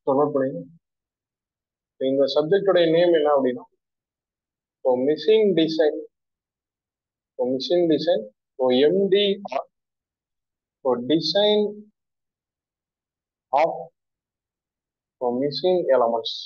note பண்ணிங்க இந்த சப்ஜெக்டோடைய name என்ன அப்படின்னா so machine design so machine design so MDR so design of so machine elements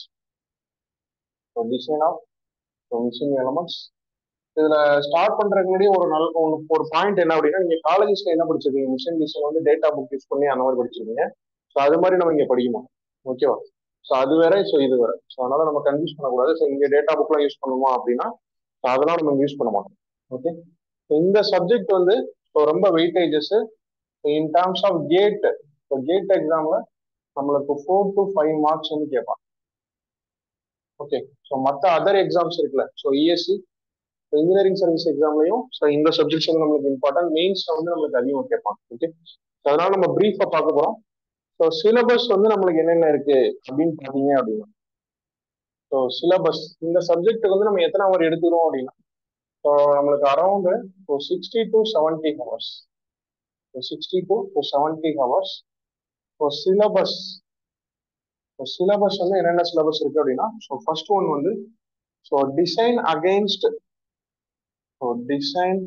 so design of so machine elements இதுல start பண்றதுக்கு முன்னாடி ஒரு நல்ல ஒரு- ஒரு பாயிண்ட் என்ன அப்படின்னா நீங்க காலேஜஸ்ல என்ன படிச்சிருக்கீங்க மிஷின் டிசைன் வந்து டேட்டா புக் யூஸ் பண்ணி அந்த மாதிரி படிச்சிருக்கீங்க ஸோ அது மாதிரி நம்ம இங்க படிக்கணும் ஓகேவா ஸோ அது வேற ஸோ இது வேற ஸோ அதனால நம்ம கன்ஃபியூஸ் பண்ணக்கூடாது ஸோ இங்க டேட்டா புக்லாம் யூஸ் பண்ணுவோம் அப்படின்னா ஸோ அதெல்லாம் நம்ம யூஸ் பண்ண மாட்டோம் ஓகே இந்த சப்ஜெக்ட் வந்து ஸோ ரொம்ப weightages in terms of GATE so GATE எக்ஸாம்ல நம்மளுக்கு ஃபோர் டு ஃபைவ் மார்க்ஸ் வந்து கேட்பாங்க ஓகே ஸோ மற்ற அதர் எக்ஸாம்ஸ் இருக்குல்ல ஸோ இஎஸ்சி இன்ஜினியரிங் சர்வீஸ் எக்ஸாம்லையும் ஸோ இந்த சப்ஜெக்ட்ஸ் வந்து நம்மளுக்கு இம்பார்ட்டன்ட் மெயின்ஸ்ல வந்து நம்மளுக்கு அதிகம் கேட்பாங்க ஓகே அதனால நம்ம பிரீஃபா பார்க்க போறோம் ஸோ சிலபஸ் வந்து நம்மளுக்கு என்னென்ன இருக்கு அப்படின்னு பார்த்தீங்க அப்படின்னா ஸோ சிலபஸ் இந்த சப்ஜெக்ட் வந்து நம்ம எத்தனை ஹவர் எடுத்துக்கிறோம் அப்படின்னா ஸோ நம்மளுக்கு around so sixty to seventy hours so sixty to seventy hours so syllabus so syllabus வந்து என்னென்ன சிலபஸ் இருக்கு அப்படின்னா ஸோ ஃபர்ஸ்ட் ஒன் வந்து so design against so design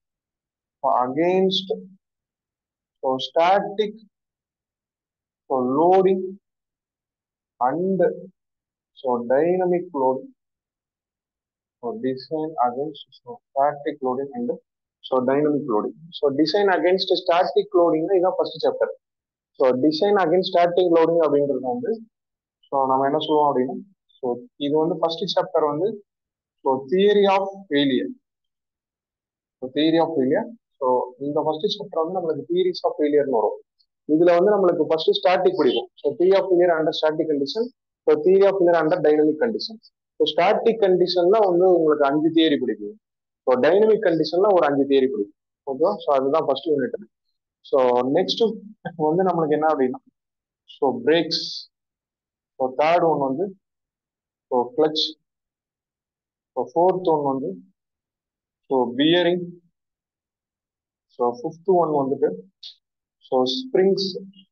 against so static so loading and so dynamic loading so design against so static loading and so dynamic loading so design against static loading இதான் first chapter so design against static loading அப்படின்றது வந்து so நம்ம என்ன சொல்லுவோம் அப்படின்னா so இது வந்து first chapter வந்து so theory of failure so theory of failure so இந்த ஃபர்ஸ்ட் சாப்டர் வந்து நம்மளுக்கு தியரிஸ் ஆஃப் ஃபெயிலியர்னு வரும் இதுல வந்து நம்மளுக்கு ஃபர்ஸ்ட் ஸ்டாட்டிக் பிடிக்கும் so theory of failure under static condition so theory of failure under dynamic condition so static கண்டிஷன்ல வந்து உங்களுக்கு அஞ்சு தியரி பிடிக்கும் ஸோ டைனமிக் கண்டிஷன்ல ஒரு அஞ்சு தியரி பிடிக்கும் ஓகேவா ஸோ அதுதான் ஃபர்ஸ்ட் யூனிட் ஸோ நெக்ஸ்ட் வந்து நம்மளுக்கு என்ன அப்படின்னா so brakes so third one வந்து so clutch so fourth one வந்து so bearing so fifth one வந்துட்டு so springs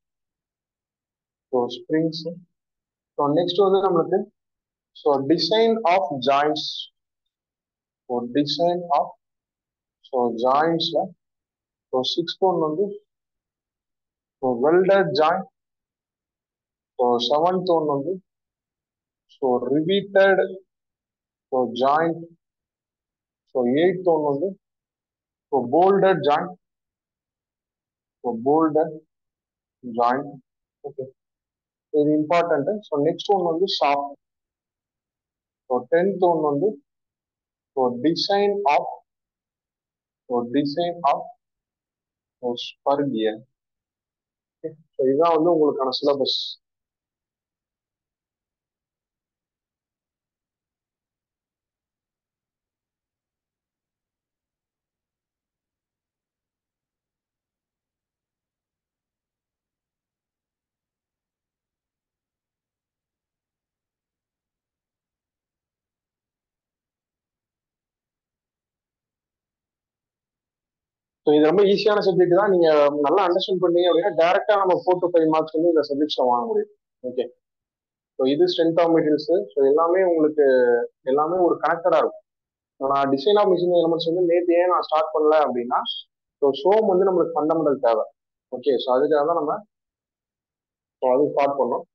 so springs so next வந்து நம்மளுக்கு so design of joints so design of so ஜாயின்ஸ்ல ஸோ சிக்ஸ்த் ஒன் வந்து so welded joint so seventh one வந்து so riveted so joint so eighth one வந்து so bolted joint so bolted joint okay இது important so next one வந்து shaft so tenth one வந்து so design of so design of so spur gear so இதுதான் வந்து உங்களுக்கான syllabus so இது ரொம்ப ஈஸியான சப்ஜெக்ட் தான் நீங்க நல்லா அண்டர்ஸ்டாண்ட் பண்ணீங்க அப்படின்னா டேரக்டா நம்ம ஃபோர் டு ஃபைவ் மார்க்ஸ் வந்து இந்த சப்ஜெக்ட்ஸ்ல வாங்க முடியும் ஓகே ஸோ இது ஸ்ட்ரென்த் ஆஃப் மெட்டீரியல்ஸ் ஸோ எல்லாமே உங்களுக்கு எல்லாமே ஒரு கனெக்டடா இருக்கும் So, நான் டிசைன் ஆஃப் மிஷின் எலமெண்ட்ஸ் வந்து நேற்று ஏன் நான் ஸ்டார்ட் பண்ணல அப்படின்னா ஸோ ஷோம் வந்து நம்மளுக்கு ஃபண்டமெண்டல் தேவை ஓகே ஸோ அதுக்காக தான் நம்ம ஸோ அது ஸ்டார்ட் பண்ணோம்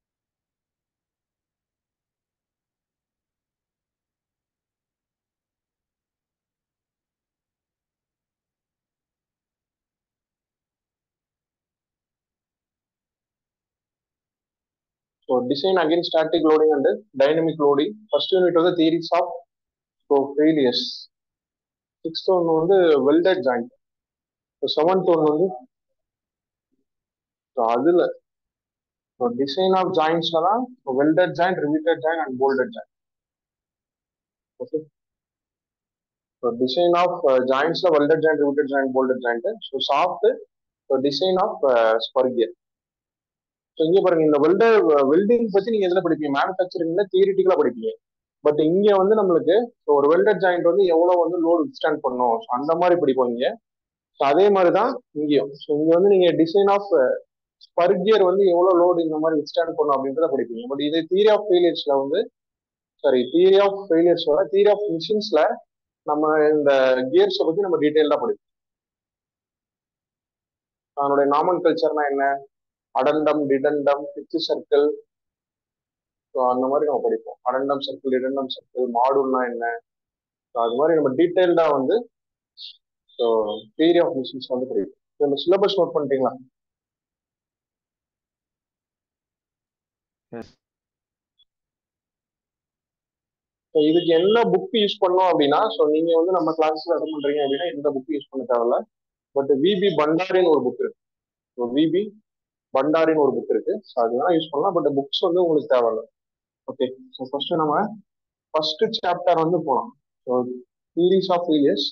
so design again static loading and dynamic loading first unit வந்து theories of so failures sixth one வந்து welded joint so seventh one வந்து ஸோ அதில் ஸோ டிசைன் ஆஃப் ஜாயின்ஸ்ல தான் welded joint riveted joint and bolted joint okay so design of ஜாயின்ஸ்ல welded joint riveted joint bolted joint so shaft so design of spur gear so இங்கே பாருங்க இந்த welder welding பத்தி நீங்க எதுல படிப்பீங்க மேனுஃபேக்சரிங்ல தியரிட்டிக்கலா படிப்பீங்க பட் இங்க வந்து நம்மளுக்கு ஒரு வெல்டர் ஜாயிண்ட் வந்து எவ்வளவு வந்து லோடு விஸ்டாண்ட் பண்ணும் So, அந்த மாதிரி படிப்போம் இங்க ஸோ அதே மாதிரி தான் இங்கேயும் ஸோ இங்க வந்து நீங்க டிசைன் ஆஃப் ஸ்பர் கியர் வந்து எவ்வளவு லோடு இந்த மாதிரி விஸ்டாண்ட் பண்ணும் அப்படின்றத படிப்பீங்க பட் இது தியரி ஆஃப் ஃபெயிலியர்ஸ்ல வந்து சாரி தியரி ஆஃப் ஃபெயிலியர்ஸோட தியரி ஆஃப் மிஷின்ஸ்ல நம்ம இந்த கியர்ஸை பத்தி நம்ம டீட்டெயில்டா படிப்போம் அதனுடைய நாமன் கல்ச்சர்னா என்ன அடண்டம் டிடண்டம் பிச்சு சர்க்கிள் ஸோ அந்த மாதிரி நம்ம படிப்போம் அடண்டம் சர்க்கிள் டிடண்டம் சர்க்கிள் மாடுல்னா என்ன ஸோ அது மாதிரி நம்ம டீட்டெயில்டா வந்து ஸோ தியரி ஆஃப் மிஷின்ஸ் வந்து படிப்போம் இந்த சிலபஸ் நோட் பண்ணிட்டீங்களா ஸோ இதுக்கு என்ன புக் யூஸ் பண்ணோம் அப்படின்னா ஸோ நீங்க வந்து நம்ம கிளாஸ்ல அட்டன் பண்றீங்க அப்படின்னா எந்த புக் யூஸ் பண்ண தேவையில்ல பட் விபி பண்டாரின்னு ஒரு புக் இருக்கு ஸோ விபி பண்டாரின்னு ஒரு புக் இருக்கு ஸோ அதுதான் யூஸ் பண்ணலாம் பட் புக்ஸ் வந்து உங்களுக்கு தேவையில்ல ஓகே ஸோ ஃபர்ஸ்ட் நம்ம ஃபர்ஸ்ட் சாப்டர் வந்து போகலாம் so series of failures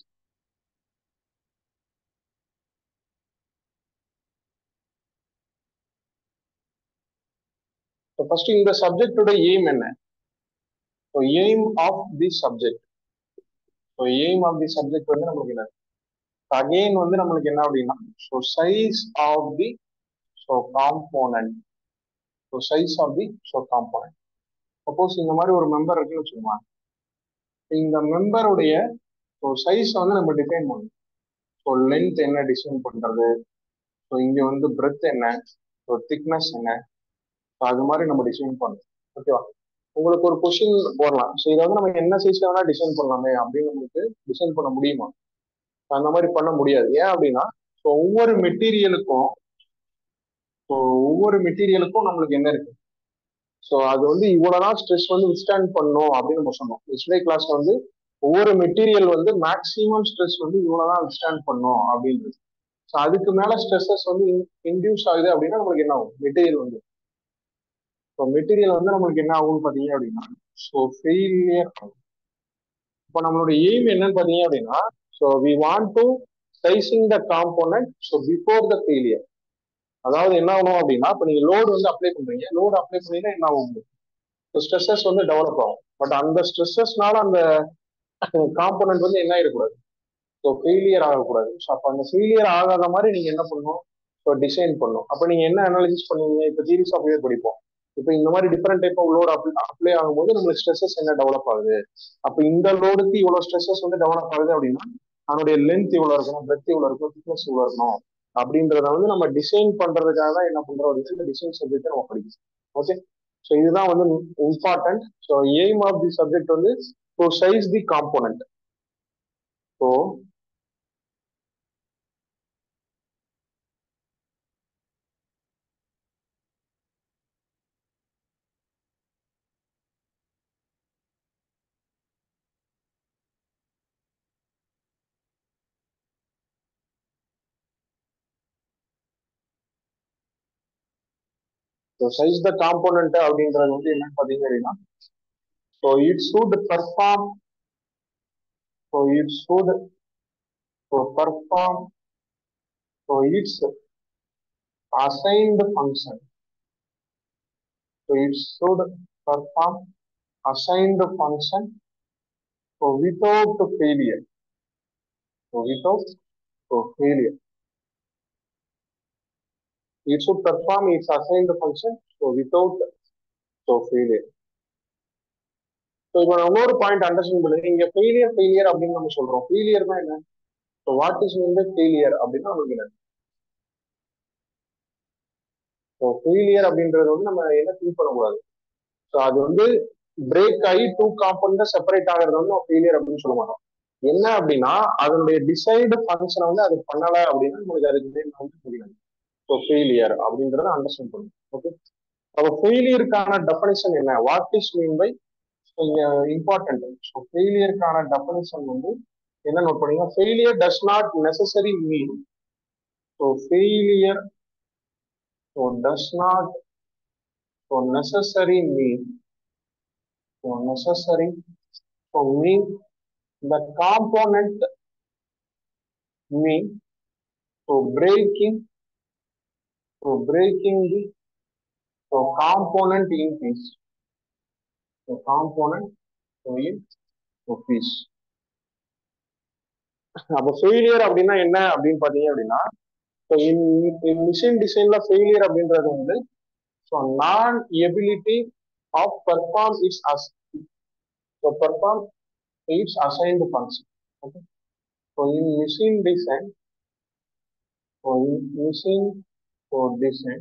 so first இந்த சப்ஜெக்டோட எய்ம் என்ன so aim of the subject so aim of the subject வந்து நம்மளுக்கு என்ன அகெயின் வந்து நம்மளுக்கு என்ன அப்படின்னா so size of the so component so size of the so component suppose இந்த மாதிரி ஒரு மெம்பர் இருக்குன்னு வச்சுக்கோங்க இந்த மெம்பருடைய ஸோ சைஸை வந்து நம்ம டிஃபைன் பண்ணணும் ஸோ லென்த் என்ன டிசைன் பண்றது ஸோ இங்க வந்து பிரெத் என்ன ஸோ திக்னஸ் என்ன ஸோ அது மாதிரி நம்ம டிசைன் பண்ணணும் ஓகேவா உங்களுக்கு ஒரு கொஸ்டின் போடலாம் ஸோ இதை வந்து நம்ம என்ன சைஸ்ல வேணா டிசைன் பண்ணலாமே அப்படின்னு நமக்கு டிசைன் பண்ண முடியுமா அந்த மாதிரி பண்ண முடியாது ஏன் அப்படின்னா ஸோ ஒவ்வொரு மெட்டீரியலுக்கும் ஸோ ஒவ்வொரு மெட்டீரியலுக்கும் நம்மளுக்கு என்ன இருக்கு ஸோ அது வந்து இவ்வளவுதான் ஸ்ட்ரெஸ் வந்து விஸ்டாண்ட் பண்ணும் அப்படின்னு நம்ம சொன்னோம் டிஸ்பிளே கிளாஸ்ல வந்து ஒவ்வொரு மெட்டீரியல் வந்து மேக்ஸிமம் ஸ்ட்ரெஸ் வந்து இவ்வளவுதான் விஸ்டாண்ட் பண்ணும் அப்படின்றது ஸோ அதுக்கு மேல ஸ்ட்ரெஸ்ஸஸ் வந்து இன்டியூஸ் ஆகுது அப்படின்னா நம்மளுக்கு என்ன ஆகும் மெட்டீரியல் வந்து ஸோ மெட்டீரியல் வந்து நம்மளுக்கு என்ன ஆகும்னு பார்த்தீங்க அப்படின்னா ஸோ ஃபெயிலியர் ஆகும் இப்போ நம்மளோட எய்ம் என்னன்னு பார்த்தீங்க அப்படின்னா so we want to sizing the component so before the failure அதாவது என்ன ஆகணும் அப்படின்னா இப்போ நீங்க லோடு வந்து அப்ளை பண்றீங்க லோடு அப்ளை பண்ணீங்கன்னா என்ன ஆகும் ஸோ ஸ்ட்ரெஸ்ஸஸ் வந்து டெவலப் ஆகும் பட் அந்த ஸ்ட்ரெஸ்ஸஸ்னால அந்த காம்போனன்ட் வந்து என்ன ஆகிடக்கூடாது ஸோ ஃபெயிலியர் ஆகக்கூடாது ஸோ அப்போ அந்த ஃபெயிலியர் ஆகாத மாதிரி நீங்க என்ன பண்ணணும் ஸோ டிசைன் பண்ணணும் அப்போ நீங்க என்ன அனாலிசிஸ் பண்ணுவீங்க இப்போ சீரிஸ் ஆஃப் இயர் படிப்போம் இப்போ இந்த மாதிரி different type of load apply apply ஆகும்போது நம்மளுக்கு ஸ்ட்ரெஸ்ஸஸ் என்ன டெவலப் ஆகுது அப்போ இந்த லோடுக்கு இவ்வளோ ஸ்ட்ரெஸ்ஸஸ் வந்து டெவலப் ஆகுது அப்படின்னா அதனுடைய லென்த் இவ்வளோ இருக்கணும் பிரெத் இவ்வளோ இருக்கணும் திக்னஸ் இவ்வளோ இருக்கணும் அப்படின்றத வந்து நம்ம டிசைன் பண்றதுக்காக தான் என்ன பண்றோம் அப்படின்னா இந்த டிசைன் சப்ஜெக்ட் நம்ம படிக்கணும் ஓகே ஸோ இதுதான் வந்து important so aim of the subject வந்து so size the component so so size the component அப்படின்றது வந்து என்னன்னு பார்த்தீங்க அப்படின்னா so it should perform so it should so perform so its assigned function so it should perform assigned function so without failure so without so failure it should perform its assigned function so without so failure so இப்போ நான் இன்னொரு point understand பண்ணுங்க இங்க failure failure அப்படின்னு நம்ம சொல்றோம் failure தான் என்ன so what is mean failure அப்படின்னா நமக்கு என்ன ஸோ ஃபெயிலியர் அப்படின்றது வந்து நம்ம என்ன திங்க் பண்ணக்கூடாது ஸோ அது வந்து பிரேக் ஆகி டூ காம்பவுண்ட் செப்பரேட் ஆகிறது வந்து ஃபெயிலியர் அப்படின்னு சொல்ல மாட்டோம் என்ன அப்படின்னா அதனுடைய டிசைடு ஃபங்க்ஷனை வந்து அது பண்ணலை அப்படின்னா நமக்கு அதுக்கு பேர் வந்து புரியணும் ஸோ ஃபெயிலியர் அப்படின்றத அண்டர்ஸ்டாண்ட் பண்ணணும் ஓகே அப்போ ஃபெயிலியருக்கான டெஃபனிஷன் என்ன what is mean by important so ஃபெயிலியருக்கான டெஃபனிஷன் வந்து என்ன நோட் பண்ணீங்க failure does not necessary mean so failure so does not so necessary mean so necessary so mean the component mean so breaking so breaking the so component in piece so component so in so piece அப்போ ஃபெயிலியர் அப்படின்னா என்ன அப்படின்னு பாத்தீங்க அப்படின்னா so in machine டிசைன்ல failure அப்படின்றது வந்து so non ability of perform its as so perform its assigned function okay so in machine design so in machine so design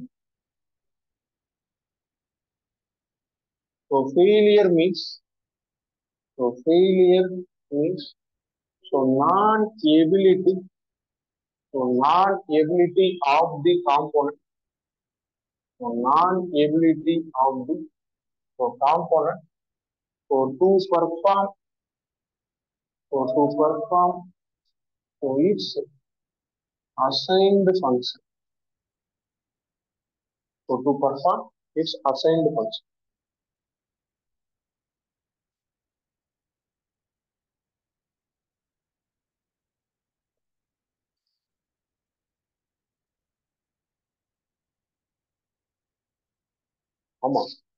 so failure means so failure means so non ability so non ability of the component so non ability of the so component so to perform so to perform so its assigned function so to perform its assigned function ஆமா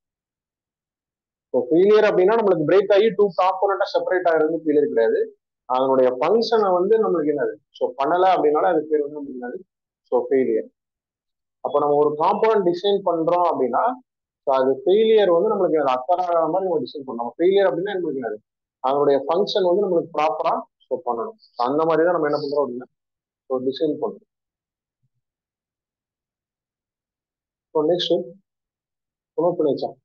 so failure அப்படின்னா நம்மளுக்கு break ஆகி two காம்போனண்டா separate ஆகிறது failure கிடையாது அதனுடைய ஃபங்க்ஷனை வந்து நம்மளுக்கு என்னது ஸோ பண்ணலை அப்படின்னால அது பேர் வந்து நம்மளுக்கு என்னது ஸோ ஃபெயிலியர் அப்போ நம்ம ஒரு காம்போனன்ட் டிசைன் பண்றோம் அப்படின்னா ஸோ அது ஃபெயிலியர் வந்து நம்மளுக்கு அக்கறாத மாதிரி நம்ம டிசைன் பண்ணணும் நம்ம ஃபெயிலியர் அப்படின்னா நம்மளுக்கு என்னது அதனுடைய ஃபங்க்ஷன் வந்து நம்மளுக்கு ப்ராப்பரா ஸோ பண்ணணும் அந்த மாதிரி தான் நம்ம என்ன பண்றோம் அப்படின்னா ஸோ டிசைன் பண்றோம் ஸோ நெக்ஸ்ட் நோட் பண்ணி வச்சா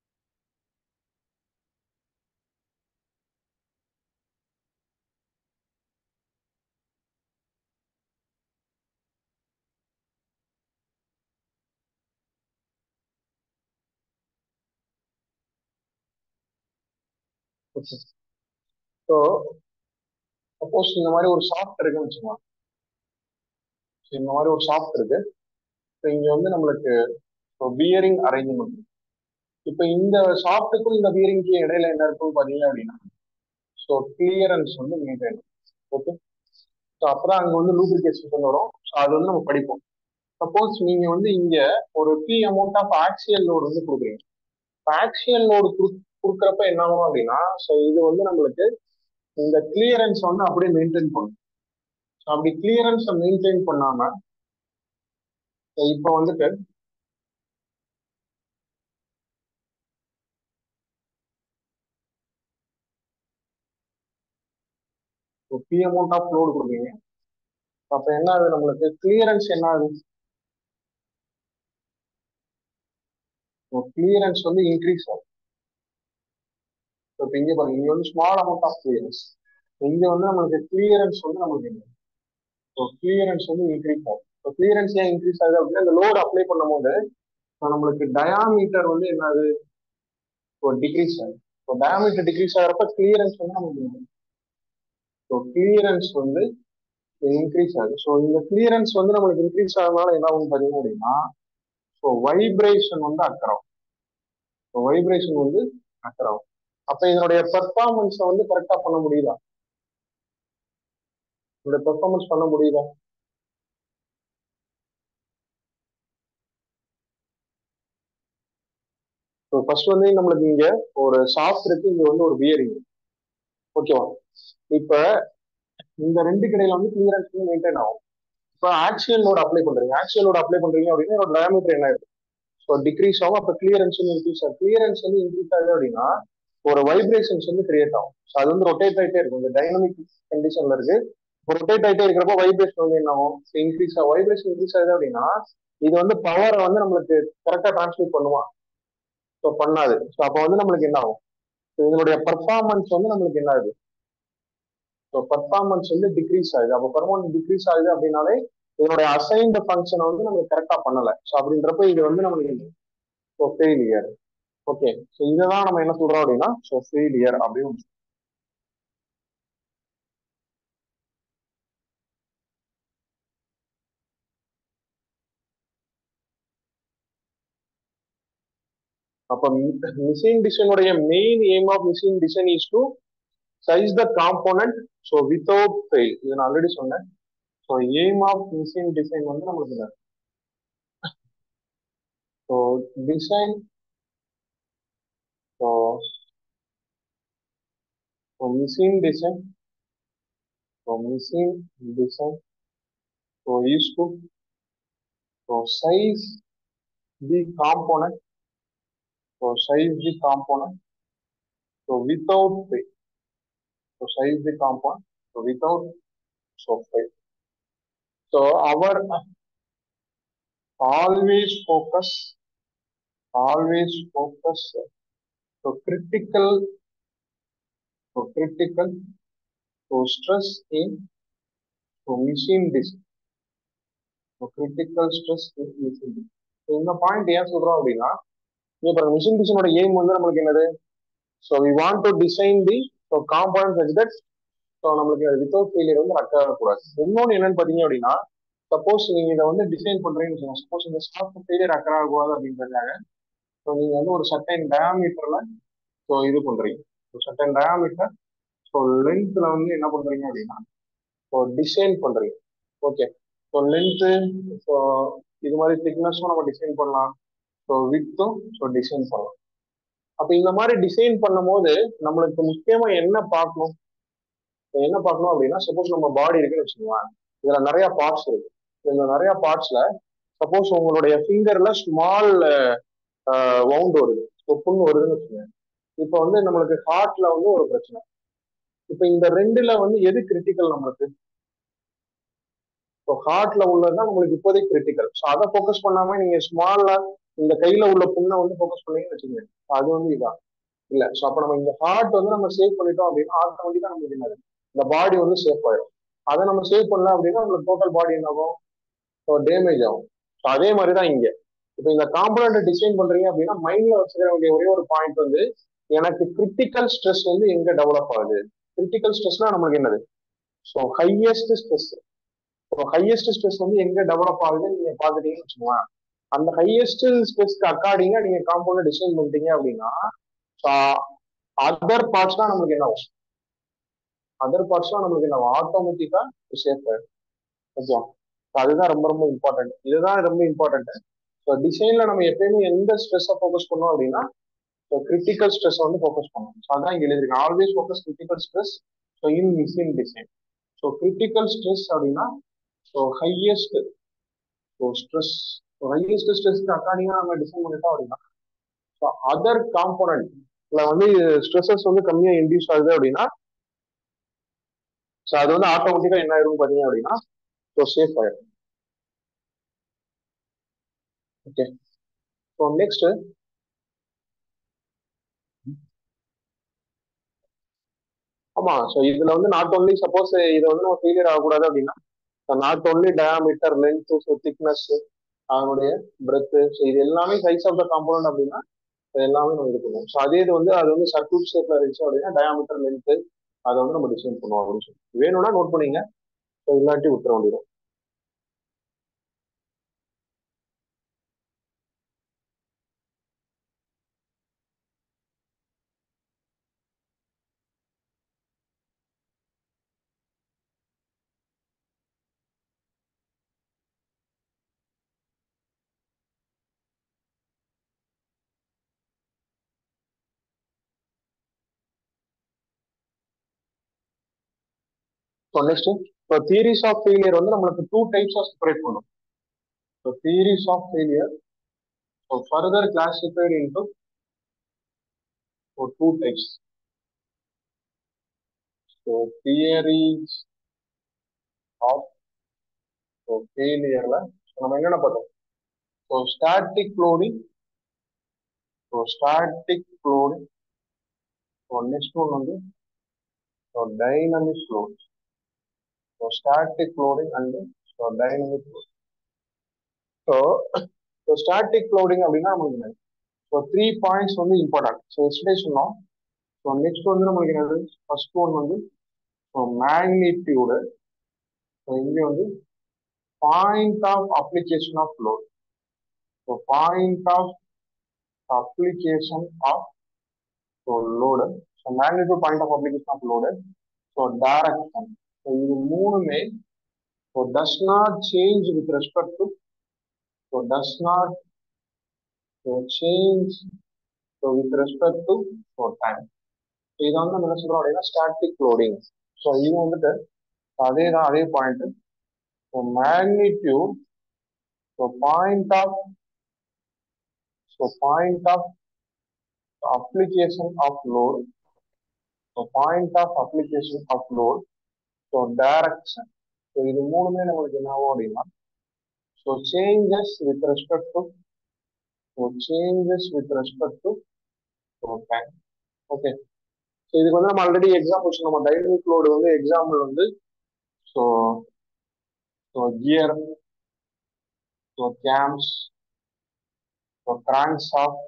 ஸோ சப்போஸ் இந்த மாதிரி ஒரு ஷாப்ட் இருக்குன்னு வச்சுக்கோங்க இந்த மாதிரி ஒரு ஷாப்ட் இருக்கு ஸோ இங்க வந்து நம்மளுக்கு பியரிங் அரேஞ்ச்மெண்ட் இப்போ இந்த ஷாப்ட்டுக்கும் இந்த பியரிங்க்கு இடையில என்ன இருக்கும் பார்த்தீங்க அப்படின்னா ஸோ கிளியரன்ஸ் வந்து மெயின்டைன் ஓகே ஸோ அப்பதான் அங்கே வந்து லூப்ரிகேஷன் வரும் ஸோ அது வந்து நம்ம படிப்போம் சப்போஸ் நீங்க வந்து இங்க ஒரு P amount of axial load வந்து கொடுக்குறீங்க ஆக்சியல் லோடு கொடுக்குறப்ப என்ன ஆகும் அப்படின்னா ஸோ இது வந்து நம்மளுக்கு இந்த கிளியரன்ஸ் வந்து அப்படியே மெயின்டைன் பண்ணும் ஸோ அப்படி கிளியரன்ஸை மெயின்டைன் பண்ணாம இப்போ வந்துட்டு பி அமௌண்ட் ஆஃப் லோடு கொடுக்குறீங்க அப்ப என்ன ஆகுது நம்மளுக்கு கிளியரன்ஸ் என்ன ஆகுது கிளியரன்ஸ் வந்து இன்க்ரீஸ் ஆகும் இப்போ இங்க பாருங்க இங்க வந்து ஸ்மால் அமௌண்ட் ஆஃப் கிளியரன்ஸ் இங்க வந்து நம்மளுக்கு கிளியரன்ஸ் வந்து நம்மளுக்கு என்ன ஸோ கிளியரன்ஸ் வந்து இன்க்ரீஸ் ஆகும் ஸோ கிளியரன்ஸ் ஏன் இன்க்ரீஸ் ஆகுது அப்படின்னா இந்த லோடு அப்ளை பண்ணும்போது ஸோ நம்மளுக்கு டயாமீட்டர் வந்து என்னது ஸோ டிக்ரீஸ் ஆகும் ஸோ டயாமீட்டர் டிக்ரீஸ் ஆகிறப்ப கிளியரன்ஸ் வந்து நமக்கு ஸோ கிளியரன்ஸ் வந்து இன்க்ரீஸ் ஆகுது ஸோ இந்த கிளியரன்ஸ் வந்து நம்மளுக்கு இன்க்ரீஸ் ஆகிறதுனால என்ன ஆகும் பார்த்தீங்க அப்படின்னா ஸோ வைப்ரேஷன் வந்து அக்கறம் ஸோ வைப்ரேஷன் வந்து அக்கறம் அப்ப இதனுடைய பெர்ஃபார்மன்ஸை வந்து கரெக்டா பண்ண முடியுதா இதோட பெர்ஃபார்மன்ஸ் பண்ண முடியுதா ஸோ ஃபர்ஸ்ட் வந்து நம்மளுக்கு இங்க ஒரு ஷாஃப்ட் இருக்கு இங்க வந்து ஒரு பியரிங் ஓகேவா இப்ப இந்த ரெண்டு கடையில வந்து கிளியரன்ஸ் வந்து மெயின்டைன் ஆகும் இப்போ ஆக்சியல் லோட் அப்ளை பண்றீங்க ஆக்சியல் லோட் அப்ளை பண்றீங்க அப்படின்னா ஒரு டயாமீட்டர் என்ன ஆயிடும் ஸோ டிக்ரீஸ் ஆகும் அப்போ கிளியரன்ஸ் வந்து இன்க்ரீஸ் ஆகும் கிளியரன்ஸ் வந்து இன்க்ரீஸ் ஆகுது அப்படின்னா ஒரு வைப்ரேஷன்ஸ் வந்து கிரியேட் ஆகும் ஸோ அது வந்து ரொட்டேட் ஆகிட்டே இருக்கும் இந்த டைனமிக் கண்டிஷன்ல இருக்கு ரொட்டேட் ஆகிட்டே இருக்கிறப்போ வைப்ரேஷன் வந்து என்ன ஆகும் இன்க்ரீஸ் ஆகும் வைப்ரேஷன் இன்க்ரீஸ் ஆகுது அப்படின்னா இது வந்து பவரை வந்து நம்மளுக்கு கரெக்டாக டிரான்ஸ்மிட் பண்ணுமா ஸோ பண்ணாது ஸோ அப்போ வந்து நம்மளுக்கு என்ன ஆகும் ஸோ இதனுடைய பர்ஃபார்மன்ஸ் வந்து நம்மளுக்கு என்ன ஆகுது ஸோ பர்ஃபார்மன்ஸ் வந்து டிக்ரீஸ் ஆகுது அப்போ பர்ஃபார்மன்ஸ் டிக்ரீஸ் ஆகுது அப்படின்னாலே இதனுடைய அசைன்டு ஃபங்க்ஷனை வந்து நம்மளுக்கு கரெக்டாக பண்ணலை ஸோ அப்படின்றப்ப இது வந்து நம்மளுக்கு ஸோ ஃபெயிலியர் ஓகே ஸோ இதை தான் நம்ம என்ன சொல்றோம் அப்படின்னா ஸோ ஃபெயிலியர் அப்படின்னு அப்ப மிஷின் டிசைனுடைய main aim of machine design is to size the component so without fail இது நான் ஆல்ரெடி சொன்னேன் so aim of machine design வந்து நம்மளுக்கு so design so so machine design so machine design so use to so size the component so size the component so without pay so size the component so without so pay so our always focus always focus so critical so critical so stress in so machine design so critical stress in machine design so இந்த point ஏன் சொல்றோம் அப்படின்னா இப்போ machine டிசைனோட aim வந்து நம்மளுக்கு என்னது so we want to design the so component such that so நம்மளுக்கு without failure வந்து ரக்க வரக்கூடாது இன்னொன்று என்னன்னு பார்த்தீங்க அப்படின்னா சப்போஸ் நீங்க இதை வந்து டிசைன் பண்றீங்கன்னு வச்சுக்கோங்க சப்போஸ் இந்த ஸ்டாக் ஃபெயிலியர் அக்கர் ஆகக்கூடாது அப்படின்றதுக்காக ஸோ நீங்க வந்து ஒரு சர்டன் டயாமீட்டர்ல ஸோ இது பண்றீங்க ஒரு சர்டன் டயாமீட்டர் ஸோ லென்த்ல வந்து என்ன பண்றீங்க அப்படின்னா ஸோ டிசைன் பண்றீங்க ஓகே ஸோ லென்த்து ஸோ இது மாதிரி திக்னஸும் நம்ம டிசைன் பண்ணலாம் ஸோ வித்தும் ஸோ டிசைன் பண்ணலாம் அப்போ இந்த மாதிரி டிசைன் பண்ணும்போது நம்மளுக்கு முக்கியமா என்ன பார்க்கணும் என்ன பார்க்கணும் அப்படின்னா சப்போஸ் நம்ம பாடி இருக்குன்னு வச்சுக்கோங்களேன் இதுல நிறைய பார்ட்ஸ் இருக்கு இந்த நிறைய பார்ட்ஸ்ல சப்போஸ் உங்களுடைய ஃபிங்கர்ல ஸ்மால் வவுண்ட் வருது இப்போ புண் வருதுன்னு வச்சுக்கோங்க இப்போ வந்து நம்மளுக்கு ஹார்ட்ல வந்து ஒரு பிரச்சனை இப்போ இந்த ரெண்டுல வந்து எது கிரிட்டிக்கல் நம்மளுக்கு இப்போ ஹார்ட்ல உள்ளதுதான் நம்மளுக்கு இப்போதைக்கு கிரிட்டிக்கல் ஸோ அதை ஃபோக்கஸ் பண்ணாம நீங்க ஸ்மால்ல இந்த கையில உள்ள புண்ணை வந்து ஃபோக்கஸ் பண்ணீங்கன்னு வச்சுக்கோங்க அது வந்து இதான் இல்ல ஸோ அப்போ நம்ம இந்த ஹார்ட் வந்து நம்ம சேவ் பண்ணிட்டோம் அப்படின்னா ஆட்டோமேட்டிக்கா நமக்கு என்னது இந்த பாடி வந்து சேஃப் ஆயிடும் அதை நம்ம சேவ் பண்ணலாம் அப்படின்னா நம்மளுக்கு டோட்டல் பாடி என்ன ஆகும் ஸோ டேமேஜ் ஆகும் ஸோ அதே மாதிரி தான் இங்கே இப்போ இந்த காம்பனண்ட்டை டிசைன் பண்றீங்க அப்படின்னா மைண்ட்ல வச்சுக்கிற வேண்டிய ஒரே ஒரு பாயிண்ட் வந்து எனக்கு கிரிட்டிக்கல் ஸ்ட்ரெஸ் வந்து எங்க டெவலப் ஆகுது கிரிட்டிக்கல் ஸ்ட்ரெஸ்னா நம்மளுக்கு என்னது so highest stress so highest stress வந்து எங்க டெவலப் ஆகுதுன்னு நீங்க பாத்துட்டீங்கன்னு வச்சுக்கோங்க அந்த ஹையஸ்ட் ஸ்ட்ரெஸ்க்கு அக்கார்டிங்கா நீங்க காம்பவுண்ட் டிசைன் பண்ணிட்டீங்க அப்படின்னா அதர் பார்ட்ஸ் தான் நம்மளுக்கு என்ன ஆகும் அதர் பார்ட்ஸ்லாம் நம்மளுக்கு என்ன ஆட்டோமேட்டிக்கா சேஃப் ஆயிடும் ஓகே அதுதான் ரொம்ப ரொம்ப இம்பார்ட்டன்ட் இதுதான் ரொம்ப இம்பார்ட்டன்ட் ஸோ டிசைன்ல நம்ம எப்பயுமே எந்த ஸ்ட்ரெஸ்ஸை ஃபோக்கஸ் பண்ணோம் அப்படின்னா ஸோ கிரிட்டிக்கல் ஸ்ட்ரெஸ் வந்து ஃபோக்கஸ் பண்ணணும் ஸோ அதான் இங்கே எழுதிருக்கேன் always focus critical stress so in machine design so critical stress அப்படின்னா so highest so stress so highest ஸ்ட்ரெஸ்க்கு அக்கார்டிங்காக நம்ம டிசைன் பண்ணிட்டோம் அப்படின்னா ஸோ அதர் காம்போனன்ட்ல வந்து ஸ்ட்ரெஸ்ஸஸ் வந்து கம்மியாக இன்டியூஸ் ஆகுது அப்படின்னா ஸோ அது வந்து ஆட்டோமேட்டிக்கா என்ன ஆயிரும் பாத்தீங்க அப்படின்னா ஸோ சேஃப் ஆயிடும் ஓகே ஸோ நெக்ஸ்ட் ஆமா ஸோ இதுல வந்து நாட் ஓன்லி சப்போஸ் இது வந்து நம்ம ஃபெயிலியர் ஆகக்கூடாது அப்படின்னா not only diameter length so thickness அதனுடைய பிரெத்து ஸோ இது எல்லாமே சைஸ் ஆஃப் த காம்பவுண்ட் அப்படின்னா எல்லாமே நம்ம இது பண்ணுவோம் ஸோ அதே இது வந்து அது வந்து சர்க்கியூட் ஷேப்ல இருந்துச்சு அப்படின்னா டயாமீட்டர் லென்த்து அதை வந்து நம்ம டிசைன் பண்ணுவோம் அப்படின்னு சொல்லி வேணும்னா நோட் பண்ணிங்க இல்லாட்டி விட்டுற வேண்டியதும் so next so theories of failure வந்து நம்மளுக்கு டூ டைப்ஸ் ஆஃப் செப்பரேட் பண்ணும் so theories of failure so further classified into so two types so theories of so ஃபெயிலியர்ல நம்ம என்னென்ன பார்த்தோம் so static loading so static loading so next one வந்து so dynamic load so static loading and so dynamic load so so static loading அப்படின்னா நமக்கு என்னது so three points வந்து important so yesterday சொன்னோம் ஸோ நெக்ஸ்ட் வந்து நம்மளுக்கு என்னது first one வந்து ஸோ மேக்னிடியூடு ஸோ இங்கே வந்து point of application of load so point of application of so load so magnitude point of application of load so direction so இது மூணுமே so does not change with respect to so does not so change so with respect to so time so இதை வந்து நம்ம என்ன சொல்றோம் அப்படின்னா static loading so இது வந்துட்டு அதே தான் அதே point so magnitude so point of so point of application of load so point of application of load so direction so இது மூணுமே நம்மளுக்கு என்ன ஆகும் அப்படின்னா so changes with respect to so changes with respect to so time okay so இதுக்கு வந்து நம்ம already examples நம்ம டைனமிக் லோடு வந்து எக்ஸாம்பிள் வந்து so so gear so cams so crank shaft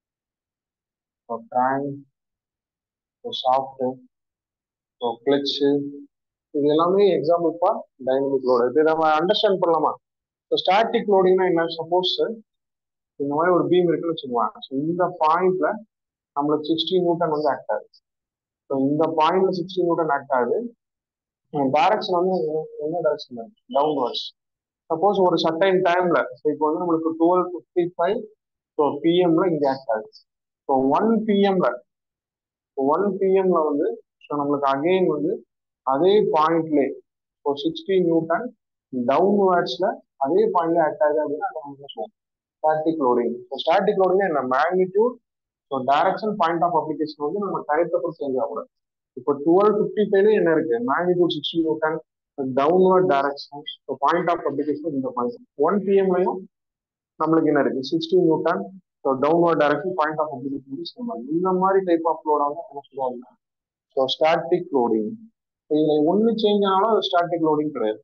so crank so shaft so clutch இது எல்லாமே example for dynamic load இது நம்ம அண்டர்ஸ்டாண்ட் பண்ணலாமா ஸோ ஸ்டாட்டிக் லோடிங்னா என்ன சப்போஸ் இந்த மாதிரி ஒரு பீம் இருக்குன்னு வச்சுக்குவாங்க ஸோ இந்த பாயிண்ட்ல நம்மளுக்கு சிக்ஸ்டி நியூட்டன் வந்து ஆக்ட் ஆகுது ஸோ இந்த பாயிண்ட்ல சிக்ஸ்டி நியூட்டன் ஆக்ட் ஆகுது டைரக்ஷன் வந்து என்ன டைரக்ஷன் டவுன்வர்ட்ஸ் சப்போஸ் ஒரு சர்டைன் டைம்ல இப்போ வந்து நம்மளுக்கு டுவெல் ஃபிஃப்டி ஃபைவ் ஸோ பிஎம்ல இங்கே ஆக்ட் ஆகுது ஸோ ஒன் பிஎம்ல ஒன் பிஎம்ல வந்து ஸோ நம்மளுக்கு அகெயின் வந்து அதே பாயிண்ட்லே ஸோ சிக்ஸ்டி நியூட்டன் டவுன்வர்ட்ஸ்ல அதே பாயிண்ட்ல ஆக்ட் ஆகுது அப்படின்னா அதை நம்ம சொல்லுவோம் static loading so static loading என்ன magnitude so direction point of application வந்து நம்ம டயத்தை பொறுத்து சேஞ்ச் ஆகக்கூடாது இப்போ டுவெல் ஃபிஃப்டி ஃபைவ்ல என்ன இருக்கு magnitude sixty newton downward direction so point of application இந்த பாயிண்ட் ஒன் பிஎம்லையும் நம்மளுக்கு என்ன இருக்கு sixty newton so downward direction point of application சொல்லுவாங்க இந்த மாதிரி டைப் ஆஃப் லோடாக என்ன சொல்லுவாங்க ஸோ ஸ்டாட்டிக் லோடிங் இதுல ஒன்று சேஞ்ச் ஆனாலும் அது ஸ்டாட்டிக் லோடிங் கிடையாது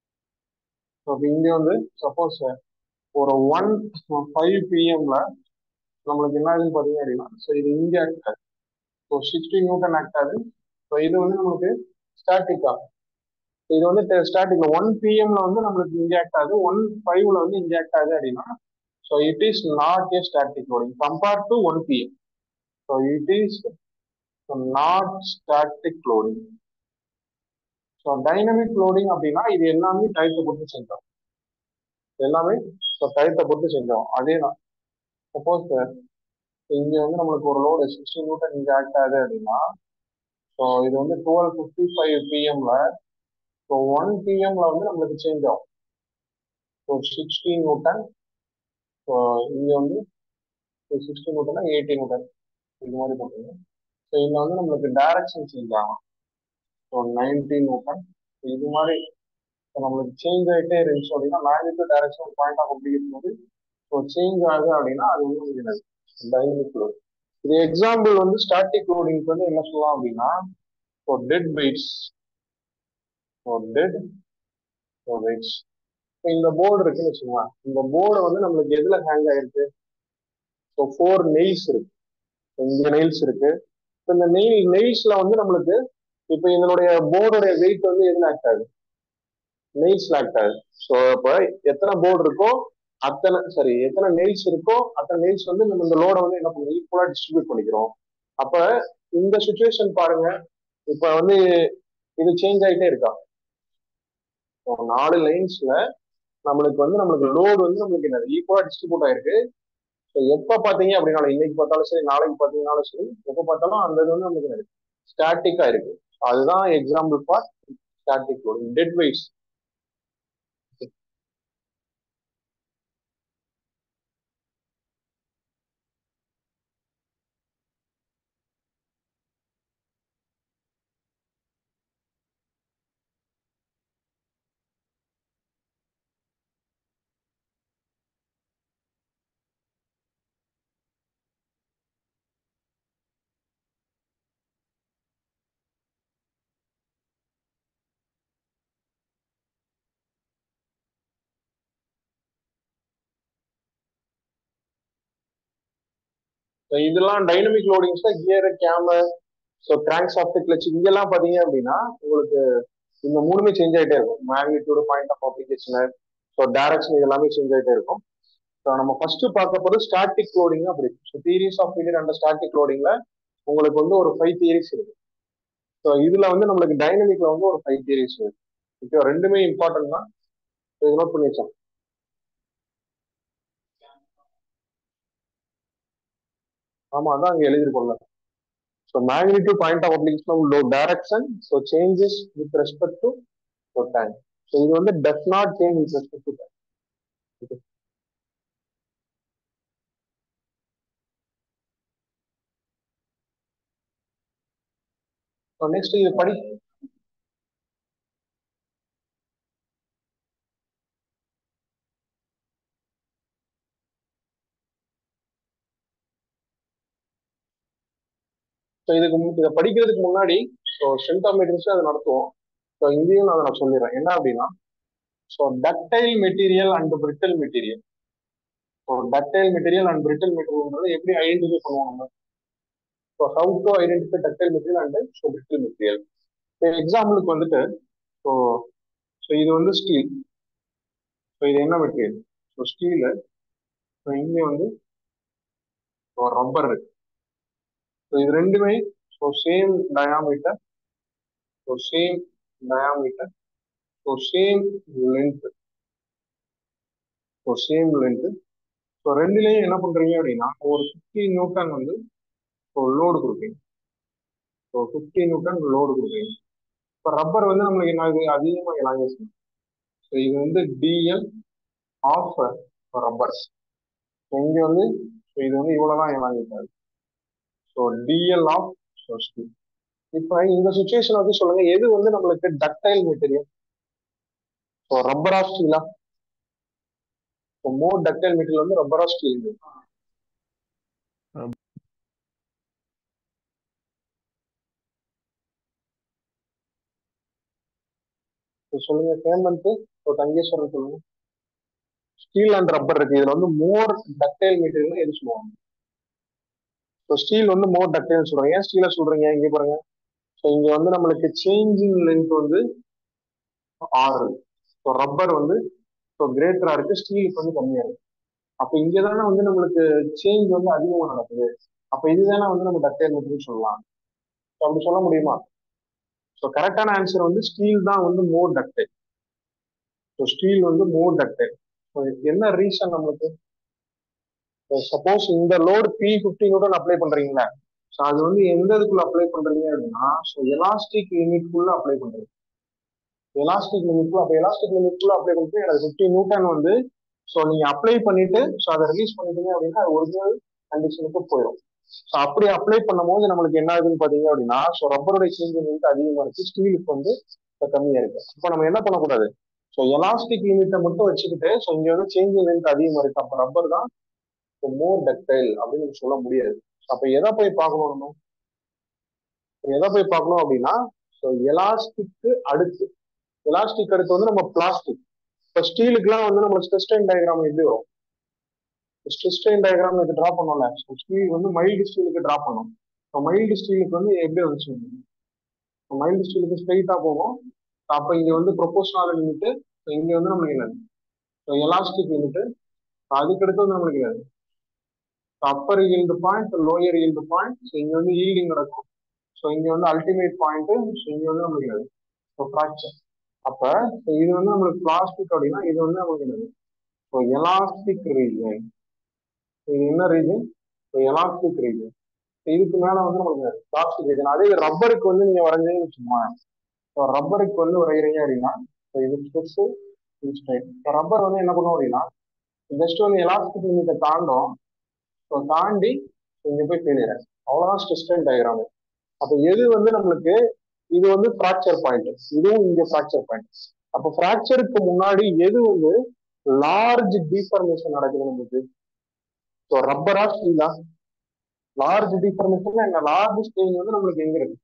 ஸோ இப்போ இங்கே வந்து சப்போஸ் ஒரு ஒன் ஃபைவ் பிஎம்ல நம்மளுக்கு என்ன ஆகுதுன்னு பார்த்தீங்க அப்படின்னா ஸோ இது இங்கே ஆக்ட் ஆகுது ஸோ சிக்ஸ்டி நியூட்டன் ஆக்ட் ஆகுது ஸோ இது வந்து நம்மளுக்கு ஸ்டாட்டிக்கா இது வந்து ஸ்டார்டிங்ல ஒன் பிஎம்ல வந்து நம்மளுக்கு இன்ஜெக்ட் ஆகுது ஒன் ஃபைவ்ல வந்து இன்ஜெக்ட் ஆகுது அப்படின்னா so it is not a static loading compared to one PM so it is not static loading so dynamic loading அப்படின்னா இது எல்லாமே டயத்தை பொறுத்து செஞ்சோம் எல்லாமே ஸோ டயத்தை பொறுத்து செஞ்சோம் அதே தான் சப்போஸ் இங்க வந்து நம்மளுக்கு ஒரு லோடு சிக்ஸ்டி நியூட்டன் இங்க ஆக்ட் ஆகுது அப்படின்னா ஸோ இது வந்து டுவெல் ஃபிஃப்டி ஃபைவ் பிஎம்ல ஸோ ஒன் பிஎம்ல வந்து நம்மளுக்கு சேஞ்ச் ஆகும் ஸோ சிக்ஸ்டி நியூட்டன் ஸோ இங்கே வந்து சிக்ஸ்டி நியூட்டனா எயிட்டி நியூட்டன் இது மாதிரி போட்டுருங்க ஸோ இதில் வந்து நம்மளுக்கு டைரக்ஷன் சேஞ்ச் ஆகும் ஸோ நைன்டி நியூட்டன் இது மாதிரி ஸோ நம்மளுக்கு சேஞ்ச் ஆகிட்டே இருந்துச்சு அப்படின்னா magnitude direction point of application வந்து ஸோ சேஞ்ச் ஆகுது அப்படின்னா அது வந்து என்னது டைனமிக் லோட் இது எக்ஸாம்பிள் வந்து ஸ்டாட்டிக் லோடிங்க்கு வந்து என்ன சொல்லலாம் அப்படின்னா so dead weights so dead so weights இப்போ இந்த போர்டு இருக்குன்னு வச்சுக்கோங்க இந்த போர்டு வந்து நம்மளுக்கு எதுல ஹேங் ஆயிருக்கு ஸோ ஃபோர் நெய்ஸ் இருக்கு இங்க நெயில்ஸ் இருக்கு இப்போ இந்த நெயில் நெயில்ஸ்ல வந்து நம்மளுக்கு இப்போ இதனுடைய போர்டுடைய வெயிட் வந்து எதுல ஆக்ட் ஆகுது நெயில்ஸ்ல ஆக்ட் ஆகுது ஸோ இப்போ எத்தனை போர்டு இருக்கோ அத்தனை சரி எத்தனை நெயில்ஸ் இருக்கோ அத்தனை நெயில்ஸ் வந்து நம்ம இந்த லோடை வந்து என்ன பண்ணுறோம் ஈக்குவலா டிஸ்ட்ரிபியூட் பண்ணிக்கிறோம் அப்ப இந்த சுச்சுவேஷன் பாருங்க இப்ப வந்து இது சேஞ்ச் ஆகிட்டே இருக்கா நாலு லைன்ஸ்ல நம்மளுக்கு வந்து நம்மளுக்கு லோடு வந்து நம்மளுக்கு என்ன ஈக்குவலா டிஸ்ட்ரிபியூட் ஆயிருக்கு ஸோ எப்போ பார்த்தீங்க அப்படின்னாலும் இன்னைக்கு பார்த்தாலும் சரி நாளைக்கு பார்த்தீங்கன்னாலும் சரி எப்போ பார்த்தாலும் அந்த இது வந்து நம்மளுக்கு ஸ்டாட்டிக்கா இருக்கு அதுதான் example for static loading dead weights இதெல்லாம் டைனமிக் லோடிங்ஸ் தான் gear cam so crank shaft clutch இங்கெல்லாம் பார்த்தீங்க அப்படின்னா உங்களுக்கு இந்த மூணுமே சேஞ்ச் ஆகிட்டே இருக்கும் magnitude point of application so direction இது எல்லாமே சேஞ்ச் ஆகிட்டே இருக்கும் ஸோ நம்ம ஃபர்ஸ்ட் பார்க்க போது ஸ்டாட்டிக் லோடிங் அப்படி so theories of period and static லோடிங்ல உங்களுக்கு வந்து ஒரு ஃபைவ் தியரிஸ் இருக்கு ஸோ இதுல வந்து நம்மளுக்கு டைனமிக்ல வந்து ஒரு ஃபைவ் தியரிஸ் இருக்கு ஓகே ரெண்டுமே இம்பார்ட்டன்ட் தான் இது நோட் பண்ணி வச்சேன் ஆமா அதான் அங்க எழுதிருக்கோம்ல so magnitude point of application low direction so changes with respect to time so இது வந்து does not change with respect to time okay so next இது படி ஸோ இதுக்கு மு- இதை படிக்கிறதுக்கு முன்னாடி ஸோ ஸ்ட்ரென்த் ஆஃப் மெட்டீரியல்ஸ் அதை நடத்துவோம் ஸோ இங்கேயும் நான் அதை நான் சொல்லிடுறேன் என்ன அப்படின்னா so ductile material and brittle material so ductile material and brittle மெட்டீரியல்ன்றது எப்படி ஐடென்டிஃபை பண்ணுவோம் நம்ம so how to identify ductile material and so brittle material இப்போ எக்ஸாம்பிளுக்கு வந்துட்டு ஸோ ஸோ இது வந்து ஸ்டீல் ஸோ இது என்ன மெட்டீரியல் ஸோ ஸ்டீலு ஸோ இங்கே வந்து ரப்பர் இருக்கு ஸோ இது ரெண்டுமே so same diameter so same diameter so same length so same length so ரெண்டுலேயும் என்ன பண்றீங்க அப்படின்னா ஒரு ஃபிஃப்டி நியூட்டன் வந்து ஸோ லோடு கொடுப்பீங்க ஸோ ஃபிஃப்டி நியூட்டன் லோடு கொடுப்பீங்க இப்போ ரப்பர் வந்து நம்மளுக்கு என்ன ஆகுது அதிகமாக எலாங்கேஷன் ஸோ இது வந்து டிஎல் ஆஃப் ரப்பர் ஸோ இங்கே வந்து ஸோ இது வந்து இவ்வளோதான் எலாங்கேட் ஆகுது so DL of so steel இப்போ இந்த சுச்சுவேஷன் வந்து சொல்லுங்க எது வந்து நம்மளுக்கு டக்டைல் மெட்டீரியல் ஸோ ரப்பரா ஸ்டீலா ஸோ மோர் டக்டைல் மெட்டீரியல் வந்து ரப்பரா ஸ்டீல் சொல்லுங்க ஹேமந்த் ஸோ தங்கேஸ்வரன் சொல்லுங்க ஸ்டீல் அண்ட் ரப்பர் இருக்கு இதுல வந்து மோர் டக்டைல் மெட்டீரியல் எது சொல்லுவாங்க ஸோ ஸ்டீல் வந்து மோர் டக்டைல் சொல்றீங்க ஏன் ஸ்டீலை சொல்றீங்க இங்க பாருங்க ஸோ இங்க வந்து நம்மளுக்கு சேஞ்சிங் லென்த் வந்து ஆறு ஸோ ரப்பர் வந்து ஸோ கிரேட்டரா இருக்கு ஸ்டீலுக்கு வந்து கம்மியா இருக்கு அப்ப இங்க தானே வந்து நம்மளுக்கு சேஞ்ச் வந்து அதிகமா நடக்குது அப்ப இதுதானே வந்து நம்ம டக்டைல் மெட்டீரியல் சொல்லலாம் ஸோ அப்படி சொல்ல முடியுமா ஸோ கரெக்டான ஆன்சர் வந்து ஸ்டீல் தான் வந்து மோர் டக்டைல் ஸோ ஸ்டீல் வந்து மோர் டக்டைல் என்ன ரீசன் நம்மளுக்கு சப்போஸ் இந்த load P fifty newton apply பண்றீங்களா ஸோ அது வந்து எந்த இதுக்குள்ள அப்ளை பண்றீங்க அப்படின்னா ஸோ எலாஸ்டிக் லிமிட்குள்ள அப்ளை பண்றீங்க எலாஸ்டிக் லிமிட்குள்ள அப்போ எலாஸ்டிக் லிமிட்குள்ள அப்ளை பண்ணிட்டு எனக்கு ஃபிஃப்டி நியூட்டன் வந்து ஸோ நீங்க அப்ளை பண்ணிட்டு ஸோ அதை ரிலீஸ் பண்ணிட்டீங்க அப்படின்னா அது ஒரிஜினல் கண்டிஷனுக்கு போயிடும் ஸோ அப்படி அப்ளை பண்ணும்போது நம்மளுக்கு என்ன ஆகுதுன்னு பாத்தீங்க அப்படின்னா ஸோ ரப்பருடைய சேஞ்ச் வந்து அதிகமா இருக்கு ஸ்டீலுக்கு வந்து கம்மியா இருக்கு இப்போ நம்ம என்ன பண்ணக்கூடாது ஸோ எலாஸ்டிக் லிமிட்டை மட்டும் வச்சுக்கிட்டு ஸோ இங்க வந்து சேஞ்ச் லென்த் அதிகமா இருக்கு அப்போ ரப்பர் தான் மோர் டக்டைல் அப்படின்னு நம்ம சொல்ல முடியாது அப்ப எதை போய் பார்க்கணும் நம்ம எதை போய் பார்க்கணும் அப்படின்னா ஸோ எலாஸ்டிக்கு அடுத்து எலாஸ்டிக் அடுத்து வந்து நம்ம பிளாஸ்டிக் இப்போ ஸ்டீலுக்குலாம் வந்து நம்ம ஸ்ட்ரெஸ்டைன் டயக்ராம் எப்படி வரும் ஸ்ட்ரெஸ்டைன் டயக்ராம் இது ட்ரா பண்ணோம்ல ஸ்டீல் வந்து மைல்டு ஸ்டீலுக்கு ட்ரா பண்ணோம் இப்போ மைல்டு ஸ்டீலுக்கு வந்து எப்படி வந்துச்சு மைல்டு ஸ்டீலுக்கு ஸ்ட்ரைட்டா போகும் அப்போ இங்க வந்து ப்ரொபோஷனல் லிமிட்டு இங்க வந்து நம்மளுக்கு என்னது ஸோ எலாஸ்டிக் லிமிட்டு அதுக்கு அடுத்து வந்து நம்மளுக்கு என்னது upper yield point lower yield point so இங்க வந்து ஈல்டிங் நடக்கும் ஸோ இங்க வந்து அல்டிமேட் பாயிண்ட் ஸோ இங்க வந்து நம்மளுக்கு என்னது ஸோ ஃப்ராக்சர் அப்ப இது வந்து நம்மளுக்கு பிளாஸ்டிக் அப்படின்னா இது வந்து நம்மளுக்கு என்னது ஸோ எலாஸ்டிக் ரீஜன் இது என்ன ரீஜன் ஸோ எலாஸ்டிக் ரீஜன் இதுக்கு மேல வந்து நம்மளுக்கு பிளாஸ்டிக் ரீஜன் அதே ரப்பருக்கு வந்து நீங்க வரைஞ்சீங்கன்னு வச்சுக்கோங்க ஸோ ரப்பருக்கு வந்து வரைகிறீங்க அப்படின்னா ஸோ இது ஸ்ட்ரெஸ் இது ஸ்ட்ரைட் இப்போ ரப்பர் வந்து என்ன பண்ணுவோம் அப்படின்னா ஜஸ்ட் வந்து எலாஸ்டிக் லிமிட்டை தாண்டும் ஸோ தாண்டி இங்க போய் ஃபெயிலியர் அவ்வளோதான் ஸ்ட்ரெஸ்டன் டயக்ராம் அப்போ எது வந்து நம்மளுக்கு இது வந்து ஃப்ராக்சர் பாயிண்ட் இதுவும் இங்க ஃப்ராக்சர் பாயிண்ட் அப்போ ஃப்ராக்சருக்கு முன்னாடி எது வந்து லார்ஜ் டீஃபர்மேஷன் நடக்குது நம்மளுக்கு ஸோ ரப்பரா ஸ்டீலா லார்ஜ் டீஃபர்மேஷன் என்ன லார்ஜ் ஸ்டெயின் வந்து நம்மளுக்கு எங்க இருக்கு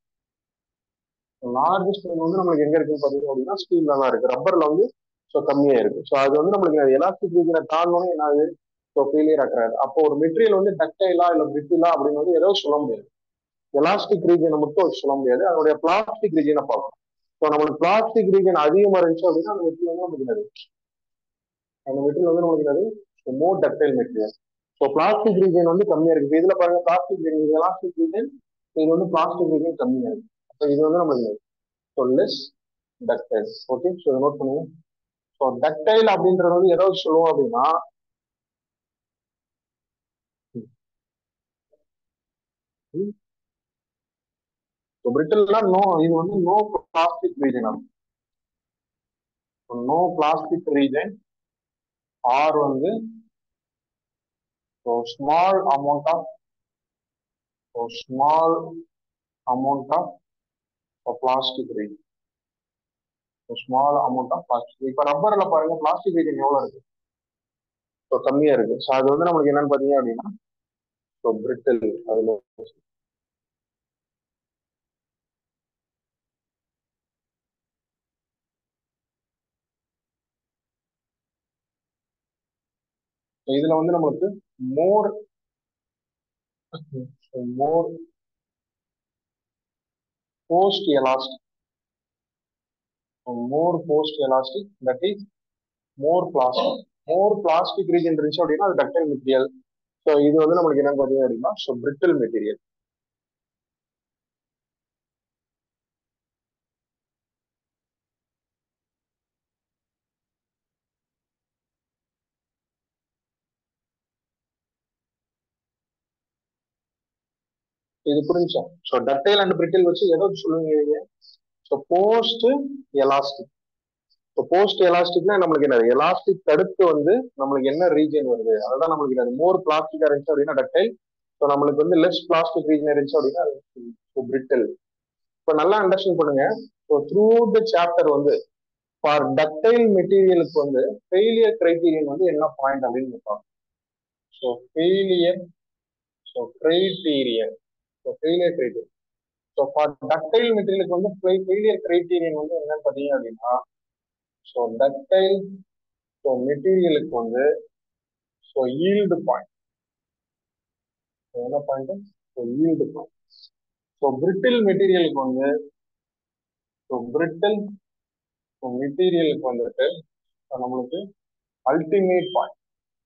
லார்ஜ் ஸ்டெயின் வந்து நம்மளுக்கு எங்க இருக்குன்னு பாத்தீங்க அப்படின்னா ஸ்டீல்ல தான் இருக்கு ரப்பர்ல வந்து ஸோ கம்மியா இருக்கு ஸோ அது வந்து நம்மளுக்கு எலாஸ்டிக் ரீஜனை தாண்டோன்னு என்ன ஆகுது ஸோ ஃபெயிலியர் ஆக்குறாரு அப்போ ஒரு மெட்டீரியல் வந்து டக்டைலா இல்ல பிரிட்டிலா அப்படின்னு வந்து ஏதோ சொல்ல முடியாது எலாஸ்டிக் ரீஜனை மட்டும் வச்சு சொல்ல முடியாது அதனுடைய பிளாஸ்டிக் ரீஜனை பார்க்கணும் ஸோ நம்மளுக்கு பிளாஸ்டிக் ரீஜன் அதிகமா இருந்துச்சு அப்படின்னா அந்த மெட்டீரியல் வந்து நமக்கு என்னது அந்த மெட்டீரியல் வந்து நமக்கு என்னது more ductile material so plastic region வந்து கம்மியா இருக்கு இதுல பாருங்க பிளாஸ்டிக் ரீஜன் எலாஸ்டிக் ரீஜன் இது வந்து பிளாஸ்டிக் ரீஜன் கம்மியா இருக்கு அப்போ இது வந்து நம்மளுக்கு so less ductile okay so இதை நோட் பண்ணுங்க ஸோ டக்டைல் அப்படின்றது வந்து ஏதாவது சொல்லுவோம் அப்படின்னா ஸோ பிரிட்டில்னா நோ இது வந்து no plastic region no plastic region or வந்து so small amount of so small amount of plastic region small amount of plastic இப்போ ரப்பர்ல பாருங்க பிளாஸ்டிக் ரீஜன் எவ்வளவு இருக்கு ஸோ கம்மியா இருக்கு ஸோ அது வந்து நமக்கு என்னன்னு பாத்தீங்க அப்படின்னா ஸோ பிரிட்டில் அதுல இதுல வந்து நம்மளுக்கு more more post elastic more post elastic that is more plastic more plastic region இருந்துச்சு அப்படின்னா அது டக்டைல் மெட்டீரியல் ஸோ இது வந்து நம்மளுக்கு என்ன பார்த்தீங்க அப்படின்னா ஸோ பிரிட்டில் மெட்டீரியல் இது புரிஞ்சா ஸோ டக்டைல் அண்ட் பிரிட்டில் வச்சு எதை சொல்லுவீங்க ஸோ போஸ்ட் எலாஸ்டிக் இப்போ போஸ்ட் எலாஸ்டிக்னா நம்மளுக்கு என்ன எலாஸ்டிக் தடுத்து வந்து நம்மளுக்கு என்ன ரீஜன் வருது அதுதான் நம்மளுக்கு என்ன மோர் பிளாஸ்டிக்கா இருந்துச்சு அப்படின்னா டக்டைல் ஸோ நம்மளுக்கு வந்து லெஸ் பிளாஸ்டிக் ரீஜன் இருந்துச்சு அப்படின்னா பிரிட்டில் இப்போ நல்லா அண்டர்ஸ்டாண்ட் பண்ணுங்க ஸோ த்ரூ த சாப்டர் வந்து ஃபார் டக்டைல் மெட்டீரியலுக்கு வந்து ஃபெயிலியர் கிரைட்டீரியன் வந்து என்ன பாயிண்ட் அப்படின்னு கேட்பாங்க so failure so criterion so failure criterion so for ductile மெட்டீரியலுக்கு வந்து ஃபெயிலியர் கிரைட்டீரியன் வந்து என்னன்னு பார்த்தீங்க அப்படின்னா ஸோ டக்டைல் ஸோ மெட்டீரியலுக்கு வந்து ஸோ ஈல்டு பாயிண்ட் என்ன point so yield point so brittle மெட்டீரியலுக்கு வந்து ஸோ பிரிட்டில் ஸோ மெட்டீரியலுக்கு வந்துட்டு நம்மளுக்கு அல்டிமேட் பாயிண்ட்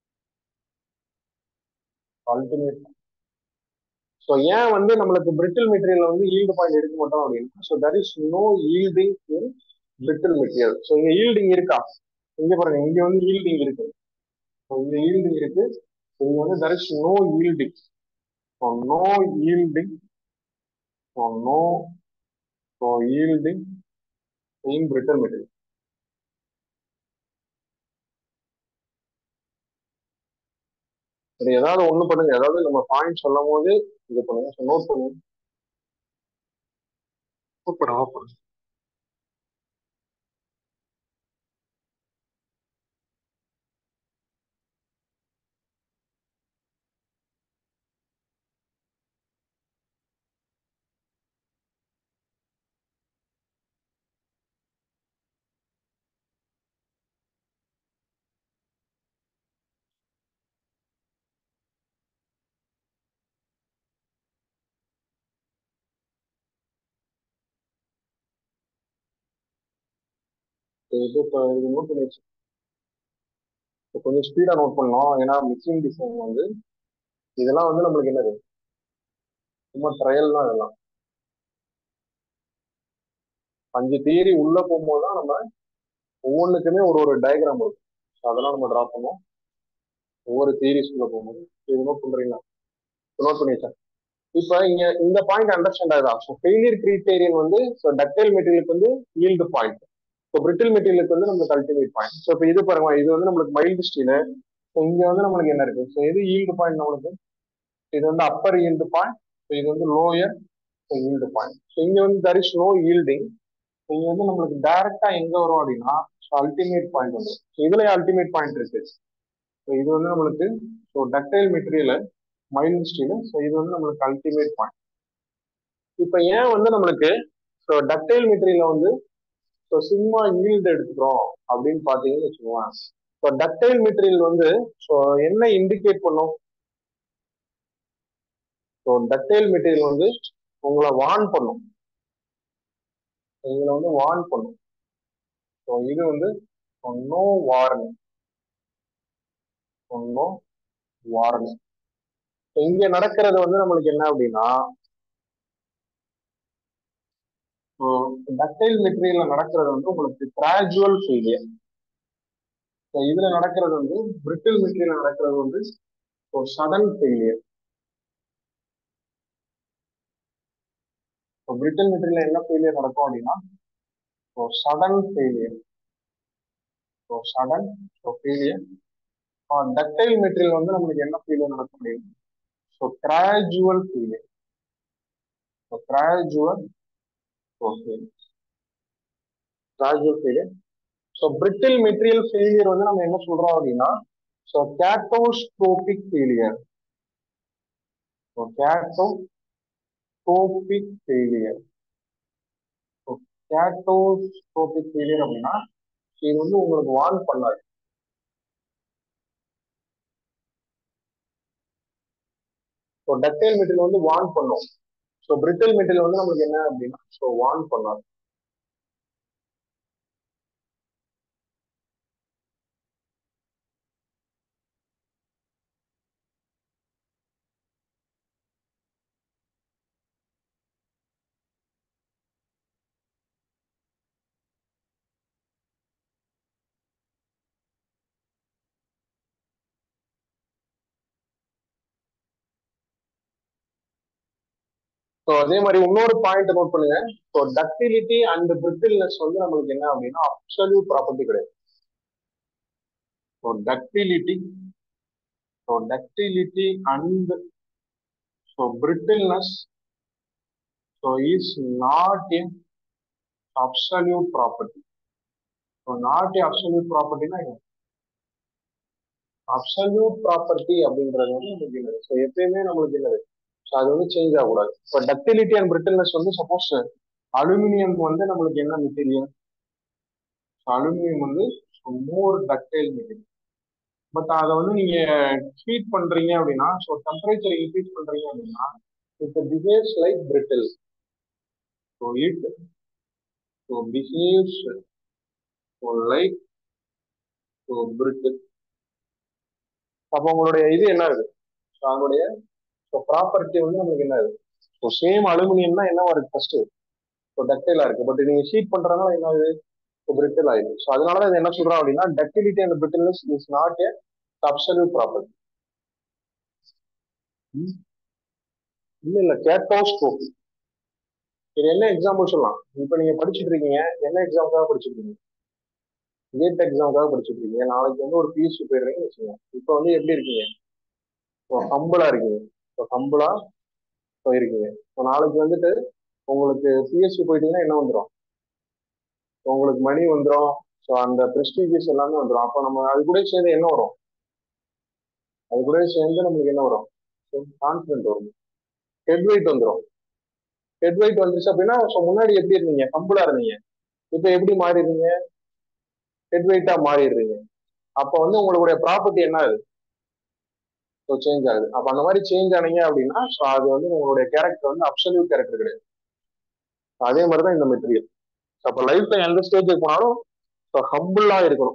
அல்டிமேட் ஸோ ஏன் வந்து நம்மளுக்கு பிரிட்டில் மெட்டீரியல் வந்து ஈல்டு பாயிண்ட் எடுக்க மாட்டோம் அப்படின்னா so that is no yielding in brittle material so இங்க ஈல்டிங் இருக்கா இங்க பாருங்க இங்க வந்து ஈல்டிங் இருக்கு ஸோ இங்க ஈல்டிங் இருக்கு இங்க வந்து there is no yielding so no yielding so no so yielding in brittle material சரி ஏதாவது ஒண்ணு பண்ணுங்க ஏதாவது நம்ம பாயிண்ட் சொல்லும் போது இது பண்ணுங்க நோட் பண்ணுங்க நோட் பண்ண நோட் பண்ணுங்க இது இப்போ இது நோட் பண்ணி வச்சு இப்போ கொஞ்சம் ஸ்பீடா நோட் பண்ணோம் ஏன்னா மிக்சிங் டிசைன் வந்து இதெல்லாம் வந்து நம்மளுக்கு என்னது சும்மா ட்ரையல் தான் இதெல்லாம் அஞ்சு தியரி உள்ள போகும்போது தான் நம்ம ஒவ்வொன்றுக்குமே ஒரு ஒரு டயக்ராம் இருக்கும் ஸோ அதெல்லாம் நம்ம ட்ரா பண்ணுவோம் ஒவ்வொரு தியரிஸ் உள்ள போகும்போது இது நோட் பண்றீங்களா நோட் பண்ணி வச்சேன் இப்போ இங்க இந்த பாயிண்ட் அண்டர்ஸ்டாண்ட் ஆகுதா ஸோ ஃபெயிலியர் கிரிட்டேரியன் வந்து ஸோ டக்டைல் மெட்டீரியலுக்கு வந்து ஈல்டு பாயிண்ட் ஸோ பிரிட்டில் மெட்டீரியலுக்கு வந்து நம்மளுக்கு அல்டிமேட் பாயிண்ட் ஸோ இப்போ இது பாருங்க இது வந்து நம்மளுக்கு மைல்டு ஸ்டீலு ஸோ இங்க வந்து நம்மளுக்கு என்ன இருக்கு ஸோ இது ஈல்டு பாயிண்ட் நம்மளுக்கு இது வந்து அப்பர் ஈல்டு பாயிண்ட் ஸோ இது வந்து லோயர் ஈல்டு பாயிண்ட் ஸோ இங்க வந்து தர் இஸ் நோ ஈல்டிங் இங்க வந்து நம்மளுக்கு டைரக்டா எங்க வரும் அப்படின்னா அல்டிமேட் பாயிண்ட் வந்து ஸோ இதுலயே அல்டிமேட் பாயிண்ட் இருக்கு ஸோ இது வந்து நம்மளுக்கு so ductile material mild steel so இது வந்து நம்மளுக்கு அல்டிமேட் பாயிண்ட் இப்போ ஏன் வந்து நம்மளுக்கு ஸோ டக்டைல் மெட்டீரியல வந்து ஸோ சிம்மா ஈல்டு எடுத்துக்கிறோம் அப்படின்னு பார்த்தீங்கன்னு வச்சுக்கோங்க ஸோ டக்டைல் மெட்டீரியல் வந்து ஸோ என்ன இண்டிகேட் பண்ணும் ஸோ டக்டைல் மெட்டீரியல் வந்து உங்களை வார்ன் பண்ணும் உங்களை வந்து வார்ன் பண்ணும் ஸோ இது வந்து நோ வார்னிங் நோ வார்னிங் இங்க நடக்கிறது வந்து நம்மளுக்கு என்ன அப்படின்னா டக்டைல் மெட்டீரியல்ல நடக்கிறது வந்து உங்களுக்கு கிராஜுவல் ஃபெயிலியர் இதுல நடக்கிறது வந்து பிரிட்டில் மெட்டீரியல் நடக்கிறது வந்து சடன் ஃபெயிலியர் பிரிட்டில் மெட்டீரியல் என்ன ஃபெயிலியர் நடக்கும் அப்படின்னா sudden failure sudden failure ductile material வந்து நம்மளுக்கு என்ன ஃபெயிலியர் நடக்கும் அப்படின்னா so gradual failure so gradual okay gradual failure so brittle material failure வந்து நம்ம என்ன சொல்றோம் அப்படின்னா so catastrophic failure so catastrophic failure catastrophic failure அப்படின்னா இது வந்து உங்களுக்கு வார்ன் பண்ணாது ஸோ டக்டைல் மெட்டீரியல் வந்து வார்ன் பண்ணும் ஸோ பிரிட்டில் மெட்டீரியல் வந்து நமக்கு என்ன அப்படின்னா ஸோ வார்ன் பண்ணாது ஸோ அதே மாதிரி இன்னொரு பாயிண்ட் நோட் பண்ணுங்க ஸோ டக்டிலிட்டி அண்ட் பிரிட்டில்னஸ் வந்து நம்மளுக்கு என்ன அப்படின்னா அப்சல்யூட் ப்ராப்பர்ட்டி கிடையாது so ductility so ductility and so brittleness so is not in absolute property so not a absolute ப்ராப்பர்ட்டினா அப்சல்யூட் ப்ராப்பர்ட்டி அப்படின்றது வந்து நமக்கு என்னது ஸோ எப்பயுமே நம்மளுக்கு என்னது ஸோ அது வந்து சேஞ்ச் ஆகக்கூடாது இப்போ டக்டிலிட்டி அண்ட் பிரிட்டில்னஸ் வந்து சப்போஸ் அலுமினியம் வந்து நம்மளுக்கு என்ன மெட்டீரியல் அலுமினியம் வந்து மோர் டக்டைல் மெட்டீரியல் பட் அதை வந்து நீங்க ஹீட் பண்றீங்க அப்படின்னா ஸோ டெம்பரேச்சர் இன்க்ரீஸ் பண்றீங்க அப்படின்னா it behaves like brittle so it so behaves so like so brittle அப்போ உங்களுடைய இது என்ன இருக்கு ஸோ அதனுடைய ஸோ ப்ராப்பர்ட்டி வந்து நமக்கு என்ன இருக்கு ஸோ சேம் அலுமினியம் தான் என்னவா இருக்கு ஃபர்ஸ்ட் ஸோ டக்டைலா இருக்கு பட் நீங்க ஹீட் பண்றதுனால என்ன ஆகுது ஸோ பிரிட்டில் ஆயிடுது ஸோ அதனால தான் என்ன சொல்றோம் அப்படின்னா ductility and brittleness is not a absolute property இல்ல இல்ல கேட்டோஸ்கோபி இது என்ன எக்ஸாம்பிள் சொல்லலாம் இப்ப நீங்க படிச்சுட்டு இருக்கீங்க என்ன எக்ஸாமுக்காக படிச்சுட்டு இருக்கீங்க கேட் எக்ஸாமுக்காக படிச்சுட்டு இருக்கீங்க நாளைக்கு வந்து ஒரு பிஎஸ்சி போயிடுறீங்கன்னு வச்சுக்கோங்க இப்போ வந்து எப்படி இருக்கீங்க ஹம்பிளா இருக்கீங்க இப்போ ஹம்பிளா போயிருக்கீங்க இப்போ நாளைக்கு வந்துட்டு உங்களுக்கு பிஎஸ்சி போயிட்டீங்கன்னா என்ன வந்துடும் உங்களுக்கு மணி வந்துடும் ஸோ அந்த ப்ரெஸ்டீஜியஸ் எல்லாமே வந்துடும் அப்போ நம்ம அது கூட சேர்ந்து என்ன வரும் அது கூட சேர்ந்து நம்மளுக்கு என்ன வரும் கான்ஃபிடென்ட் வரும் ஹெட் வெயிட் வந்துடும் ஹெட் வெயிட் வந்துருச்சு அப்படின்னா ஸோ முன்னாடி எப்படி இருந்தீங்க கம்புலா இருந்தீங்க இப்போ எப்படி மாறிடுறீங்க ஹெட் வெயிட்டா மாறிடுறீங்க அப்போ வந்து உங்களுடைய ப்ராப்பர்ட்டி என்ன ஆகுது ஸோ சேஞ்ச் ஆகுது அப்போ அந்த மாதிரி சேஞ்ச் ஆனீங்க அப்படின்னா ஸோ அது வந்து உங்களுடைய கேரக்டர் வந்து அப்சல்யூட் கேரக்டர் கிடையாது அதே மாதிரி தான் இந்த மெட்டீரியல் அப்போ லைஃப்ல எந்த ஸ்டேஜுக்கு போனாலும் ஸோ ஹம்பிளா இருக்கணும்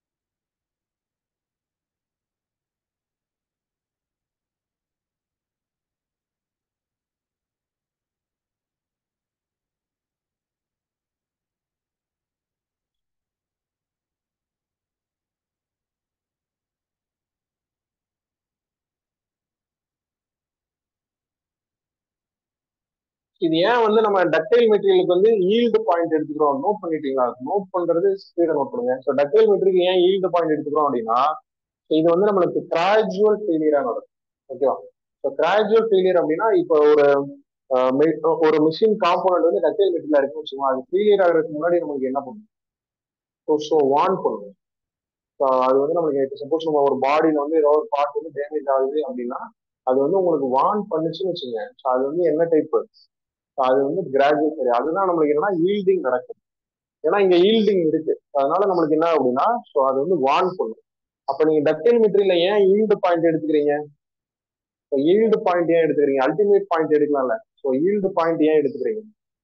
இது ஏன் வந்து நம்ம டக்டைல் மெட்டீரியலுக்கு வந்து ஈல்டு பாயிண்ட் எடுத்துக்கிறோம் நோட் பண்ணிட்டீங்களா நோட் பண்றது ஸ்பீடை நோட் பண்ணுங்க ஸோ டக்டைல் மெட்டீரியல் ஏன் ஈல்டு பாயிண்ட் எடுத்துக்கிறோம் அப்படின்னா இது வந்து நம்மளுக்கு கிராஜுவல் ஃபெயிலியரா நடக்கும் ஓகேவா ஸோ கிராஜுவல் ஃபெயிலியர் அப்படின்னா இப்போ ஒரு ஒரு மிஷின் காம்போனன்ட் வந்து டக்டைல் மெட்டீரியல் இருக்குன்னு வச்சுக்கோங்க அது ஃபெயிலியர் ஆகிறதுக்கு முன்னாடி நமக்கு என்ன பண்ணும் ஸோ ஸோ வார்ன் பண்ணும் ஸோ அது வந்து நமக்கு சப்போஸ் நம்ம ஒரு பாடியில வந்து ஏதோ ஒரு பார்ட் வந்து டேமேஜ் ஆகுது அப்படின்னா அது வந்து உங்களுக்கு வார்ன் பண்ணுச்சுன்னு வச்சுங்க ஸோ அது வந்து என்ன டைப் அது வந்து கிராஜுவல் சரி அதுதான் நம்மளுக்கு என்னன்னா ஈல்டிங் நடக்கும் ஏன்னா இங்க ஈல்டிங் இருக்கு அதனால நம்மளுக்கு என்ன அப்படின்னா ஸோ அது வந்து வார்ன் பண்ணும் அப்ப நீங்க டக்டைல் மெட்டீரியல்ல ஏன் ஈல்டு பாயிண்ட் எடுத்துக்கிறீங்க ஸோ ஈல்டு பாயிண்ட் ஏன் எடுத்துக்கிறீங்க அல்டிமேட் பாயிண்ட் எடுக்கலாம்ல ஸோ ஈல்டு பாயிண்ட் ஏன் எடுத்துக்கிறீங்க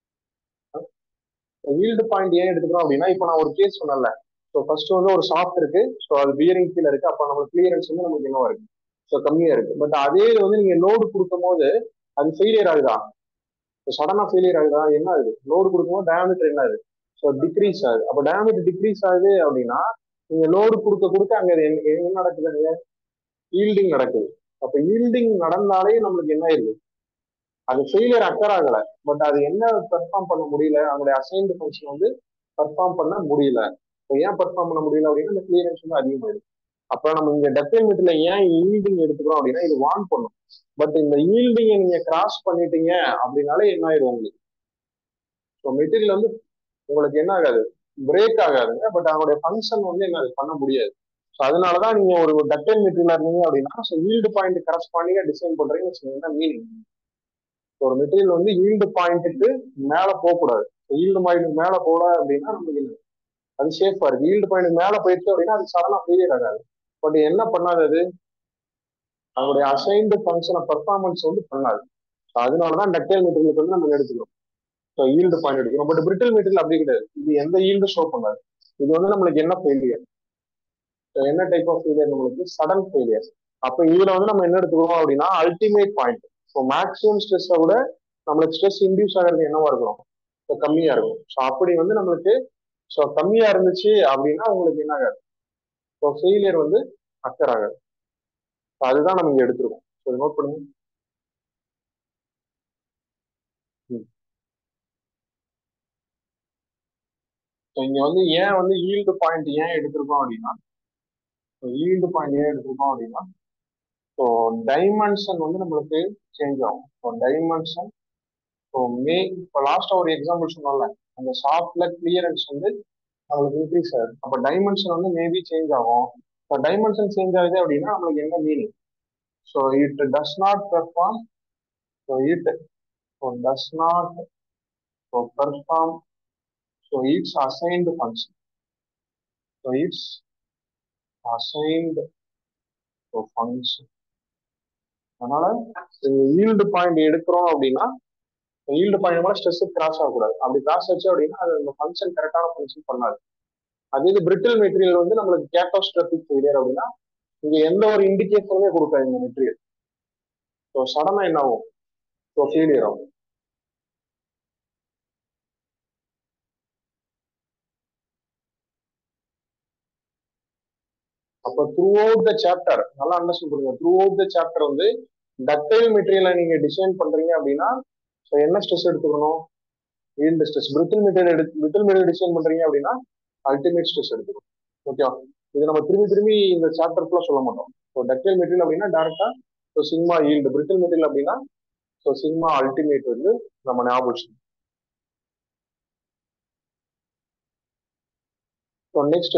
ஈல்டு பாயிண்ட் ஏன் எடுத்துக்கிறோம் அப்படின்னா இப்போ நான் ஒரு கேஸ் சொன்னேன்ல ஸோ ஃபர்ஸ்ட் வந்து ஒரு ஷாஃப்ட் இருக்கு ஸோ அது பியரிங் கீழே இருக்கு அப்போ நம்ம கிளியரன்ஸ் வந்து நமக்கு என்னவா இருக்கு ஸோ கம்மியா இருக்கு பட் அதே வந்து நீங்க லோடு கொடுக்கும் போது அது ஃபெயிலியர் ஆகுதா சடனா ஃபெயிலியர் ஆகுதா என்ன ஆகுது லோடு கொடுக்கும்போது டயாமீட்டர் என்ன ஆகுது ஸோ டிக்ரீஸ் ஆகுது அப்போ டயாமீட்டர் டிக்ரீஸ் ஆகுது அப்படின்னா நீங்க லோடு கொடுக்க கொடுக்க அங்க என்ன நடக்குதுங்க ஈல்டிங் நடக்குது அப்ப ஈல்டிங் நடந்தாலே நம்மளுக்கு என்ன ஆயிருது அது ஃபெயிலியர் அக்கர் ஆகல பட் அது என்ன பெர்ஃபார்ம் பண்ண முடியல அதனுடைய அசைன்டு ஃபங்க்ஷன் வந்து பெர்ஃபார்ம் பண்ண முடியல இப்போ ஏன் பெர்ஃபார்ம் பண்ண முடியல அப்படின்னா இந்த கிளியரன்ஸ் வந்து அதிகமாயிருக்கு அப்ப நம்ம இங்க டெப்டல் மீட்டர்ல ஏன் ஈல்டிங் எடுத்துக்கிறோம் அப்படின்னா இது வான் பண்ணும் பட் இந்த ஈல்டிங்கை நீங்க கிராஸ் பண்ணிட்டீங்க அப்படின்னாலே என்ன ஆயிரும் உங்களுக்கு ஸோ மெட்டீரியல் வந்து உங்களுக்கு என்ன ஆகாது பிரேக் ஆகாதுங்க பட் அதனுடைய ஃபங்க்ஷன் வந்து என்ன பண்ண முடியாது ஸோ அதனாலதான் நீங்க ஒரு டக்டைல் மெட்டீரியல் இருந்தீங்க அப்படின்னா ஸோ ஈல்டு பாயிண்ட் கரஸ்பாண்டிங்கா டிசைன் பண்றீங்கன்னு வச்சுக்கோங்க மீனிங் ஒரு மெட்டீரியல் வந்து ஈல்டு பாயிண்ட்டுக்கு மேல போகக்கூடாது ஈல்டு பாயிண்ட் மேல போல அப்படின்னா நமக்கு என்ன அது சேஃபா இருக்கு ஈல்டு பாயிண்ட் மேல போயிடுச்சு அப்படின்னா அது சடனா ஃபெயிலியர் ஆகாது பட் என்ன பண்ணாது அது அதனுடைய அசைன்டு ஃபங்க்ஷனை பர்ஃபார்மன்ஸ் வந்து பண்ணாது அதனாலதான் டக்டைல் மெட்டீரியலுக்கு வந்து நம்ம எடுத்துக்கிறோம் ஸோ ஈல்டு பாயிண்ட் எடுக்கிறோம் பட் பிரிட்டில் மெட்டீரியல் அப்படி கிடையாது இது எந்த ஈல்டு ஷோ பண்ணாது இது வந்து நம்மளுக்கு என்ன ஃபெயிலியர் என்ன டைப் ஆஃப் ஃபெயிலியர் நம்மளுக்கு சடன் ஃபெயிலியர் அப்ப இதுல வந்து நம்ம என்ன எடுத்துக்கிறோம் அப்படின்னா அல்டிமேட் பாயிண்ட் ஸோ மேக்ஸிமம் ஸ்ட்ரெஸ்ஸை விட நம்மளுக்கு ஸ்ட்ரெஸ் இன்டியூஸ் ஆகிறது என்னவா இருக்கும் ஸோ கம்மியா இருக்கும் ஸோ அப்படி வந்து நம்மளுக்கு ஸோ கம்மியா இருந்துச்சு அப்படின்னா உங்களுக்கு என்ன ஆகாது ஸோ ஃபெயிலியர் வந்து அக்கர் ஆகாது அதுதான் நம்ம இங்க எடுத்துருக்கோம் ஸோ நோட் பண்ணுங்க ஸோ இங்க வந்து ஏன் வந்து ஈல்டு பாயிண்ட் ஏன் எடுத்திருக்கோம் அப்படின்னா ஈல்டு பாயிண்ட் ஏன் எடுத்திருக்கோம் அப்படின்னா ஸோ டைமென்ஷன் வந்து நம்மளுக்கு சேஞ்ச் ஆகும் ஸோ டைமென்ஷன் ஸோ மே இப்போ லாஸ்டா ஒரு எக்ஸாம்பிள் சொன்னோம்ல அந்த சாஃப்ட்ல கிளியரன்ஸ் வந்து நம்மளுக்கு இன்க்ரீஸ் ஆகுது அப்போ டைமென்ஷன் வந்து மேபி சேஞ்ச் ஆகும் இப்போ டைமென்ஷன் சேஞ்ச் ஆகுது அப்படின்னா நம்மளுக்கு என்ன meaning so it does not perform so it so does not so perform so its assigned function so its assigned so function அதனால ஈல்டு பாயிண்ட் எடுக்கிறோம் அப்படின்னா ஈல்டு பாயிண்ட் மேலே ஸ்ட்ரெஸ் கிராஸ் ஆகக்கூடாது அப்படி கிராஸ் ஆச்சு அப்படின்னா அது அந்த ஃபங்க்ஷன் கரெக்டான ஃபங்க்ஷன் பண்ணாது அதே இது பிரிட்டில் மெட்டீரியல் வந்து நம்மளுக்கு கேட்டோஸ்ட்ரபிக் ஃபெயிலியர் அப்படின்னா இங்க எந்த ஒரு இண்டிகேஷனுமே கொடுக்காது இந்த மெட்டீரியல் ஸோ சடனா என்ன ஆகும் ஸோ ஃபெயிலியர் ஆகும் அப்போ த்ரூ அவுட் த சாப்டர் நல்லா அண்டர்ஸ்டாண்ட் பண்ணுங்க த்ரூ அவுட் த சாப்டர் வந்து டக்டைல் மெட்டீரியலை நீங்க டிசைன் பண்றீங்க அப்படின்னா ஸோ என்ன ஸ்ட்ரெஸ் எடுத்துக்கணும் ஈல்டு ஸ்ட்ரெஸ் பிரிட்டில் மெட்டீரியல் எடுத்து பிரிட்டில் மெட்டீரியல் டிசைன் பண்றீங்க அப்படின்னா அல்டிமேட் ஸ்ட்ரெஸ் எடுத்துக்கணும் ஓகேவா இது நம்ம திரும்பி திரும்பி இந்த சாப்டர் ஃபுல்லாக சொல்ல மாட்டோம் ஸோ டக்டைல் மெட்டீரியல் அப்படின்னா டேரக்டா so sigma yield brittle material அப்படின்னா ஸோ சிக்மா அல்டிமேட் வந்து நம்ம ஞாபகம் ஸோ நெக்ஸ்ட்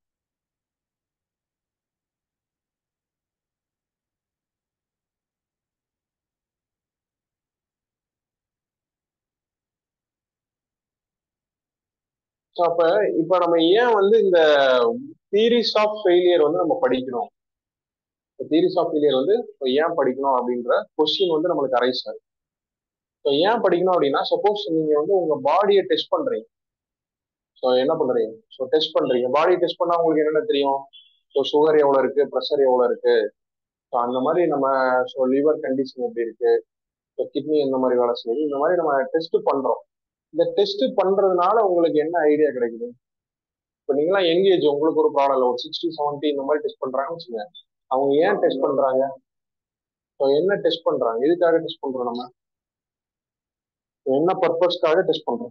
ஸோ அப்ப இப்ப நம்ம ஏன் வந்து இந்த தீரிஸ் ஆஃப் ஃபெயிலியர் வந்து நம்ம படிக்கணும் தீரிஸ் ஆஃப் ஃபெயிலியர் வந்து ஏன் படிக்கணும் அப்படின்ற கொஸ்டின் வந்து நம்மளுக்கு அரைஸ் ஆகுது ஸோ ஏன் படிக்கணும் அப்படின்னா சப்போஸ் நீங்க வந்து உங்க பாடியை டெஸ்ட் பண்றீங்க ஸோ என்ன பண்றீங்க ஸோ டெஸ்ட் பண்றீங்க பாடி டெஸ்ட் பண்ணா உங்களுக்கு என்னென்ன தெரியும் ஸோ சுகர் எவ்வளோ இருக்கு ப்ரெஷர் எவ்வளோ இருக்கு ஸோ அந்த மாதிரி நம்ம ஸோ லிவர் கண்டிஷன் எப்படி இருக்கு ஸோ கிட்னி எந்த மாதிரி வேலை செய்யுது இந்த மாதிரி நம்ம டெஸ்ட் பண்றோம் இந்த டெஸ்ட் பண்றதுனால உங்களுக்கு என்ன ஐடியா கிடைக்குது இப்போ நீங்களாம் யங் ஏஜ் உங்களுக்கு ஒரு ப்ராப்ளம் இல்லை ஒரு சிக்ஸ்டி செவன்ட்டி இந்த மாதிரி டெஸ்ட் பண்றாங்கன்னு வச்சுங்க அவங்க ஏன் டெஸ்ட் பண்றாங்க ஸோ என்ன டெஸ்ட் பண்றாங்க எதுக்காக டெஸ்ட் பண்றோம் நம்ம என்ன பர்பஸ்க்காக டெஸ்ட் பண்றோம்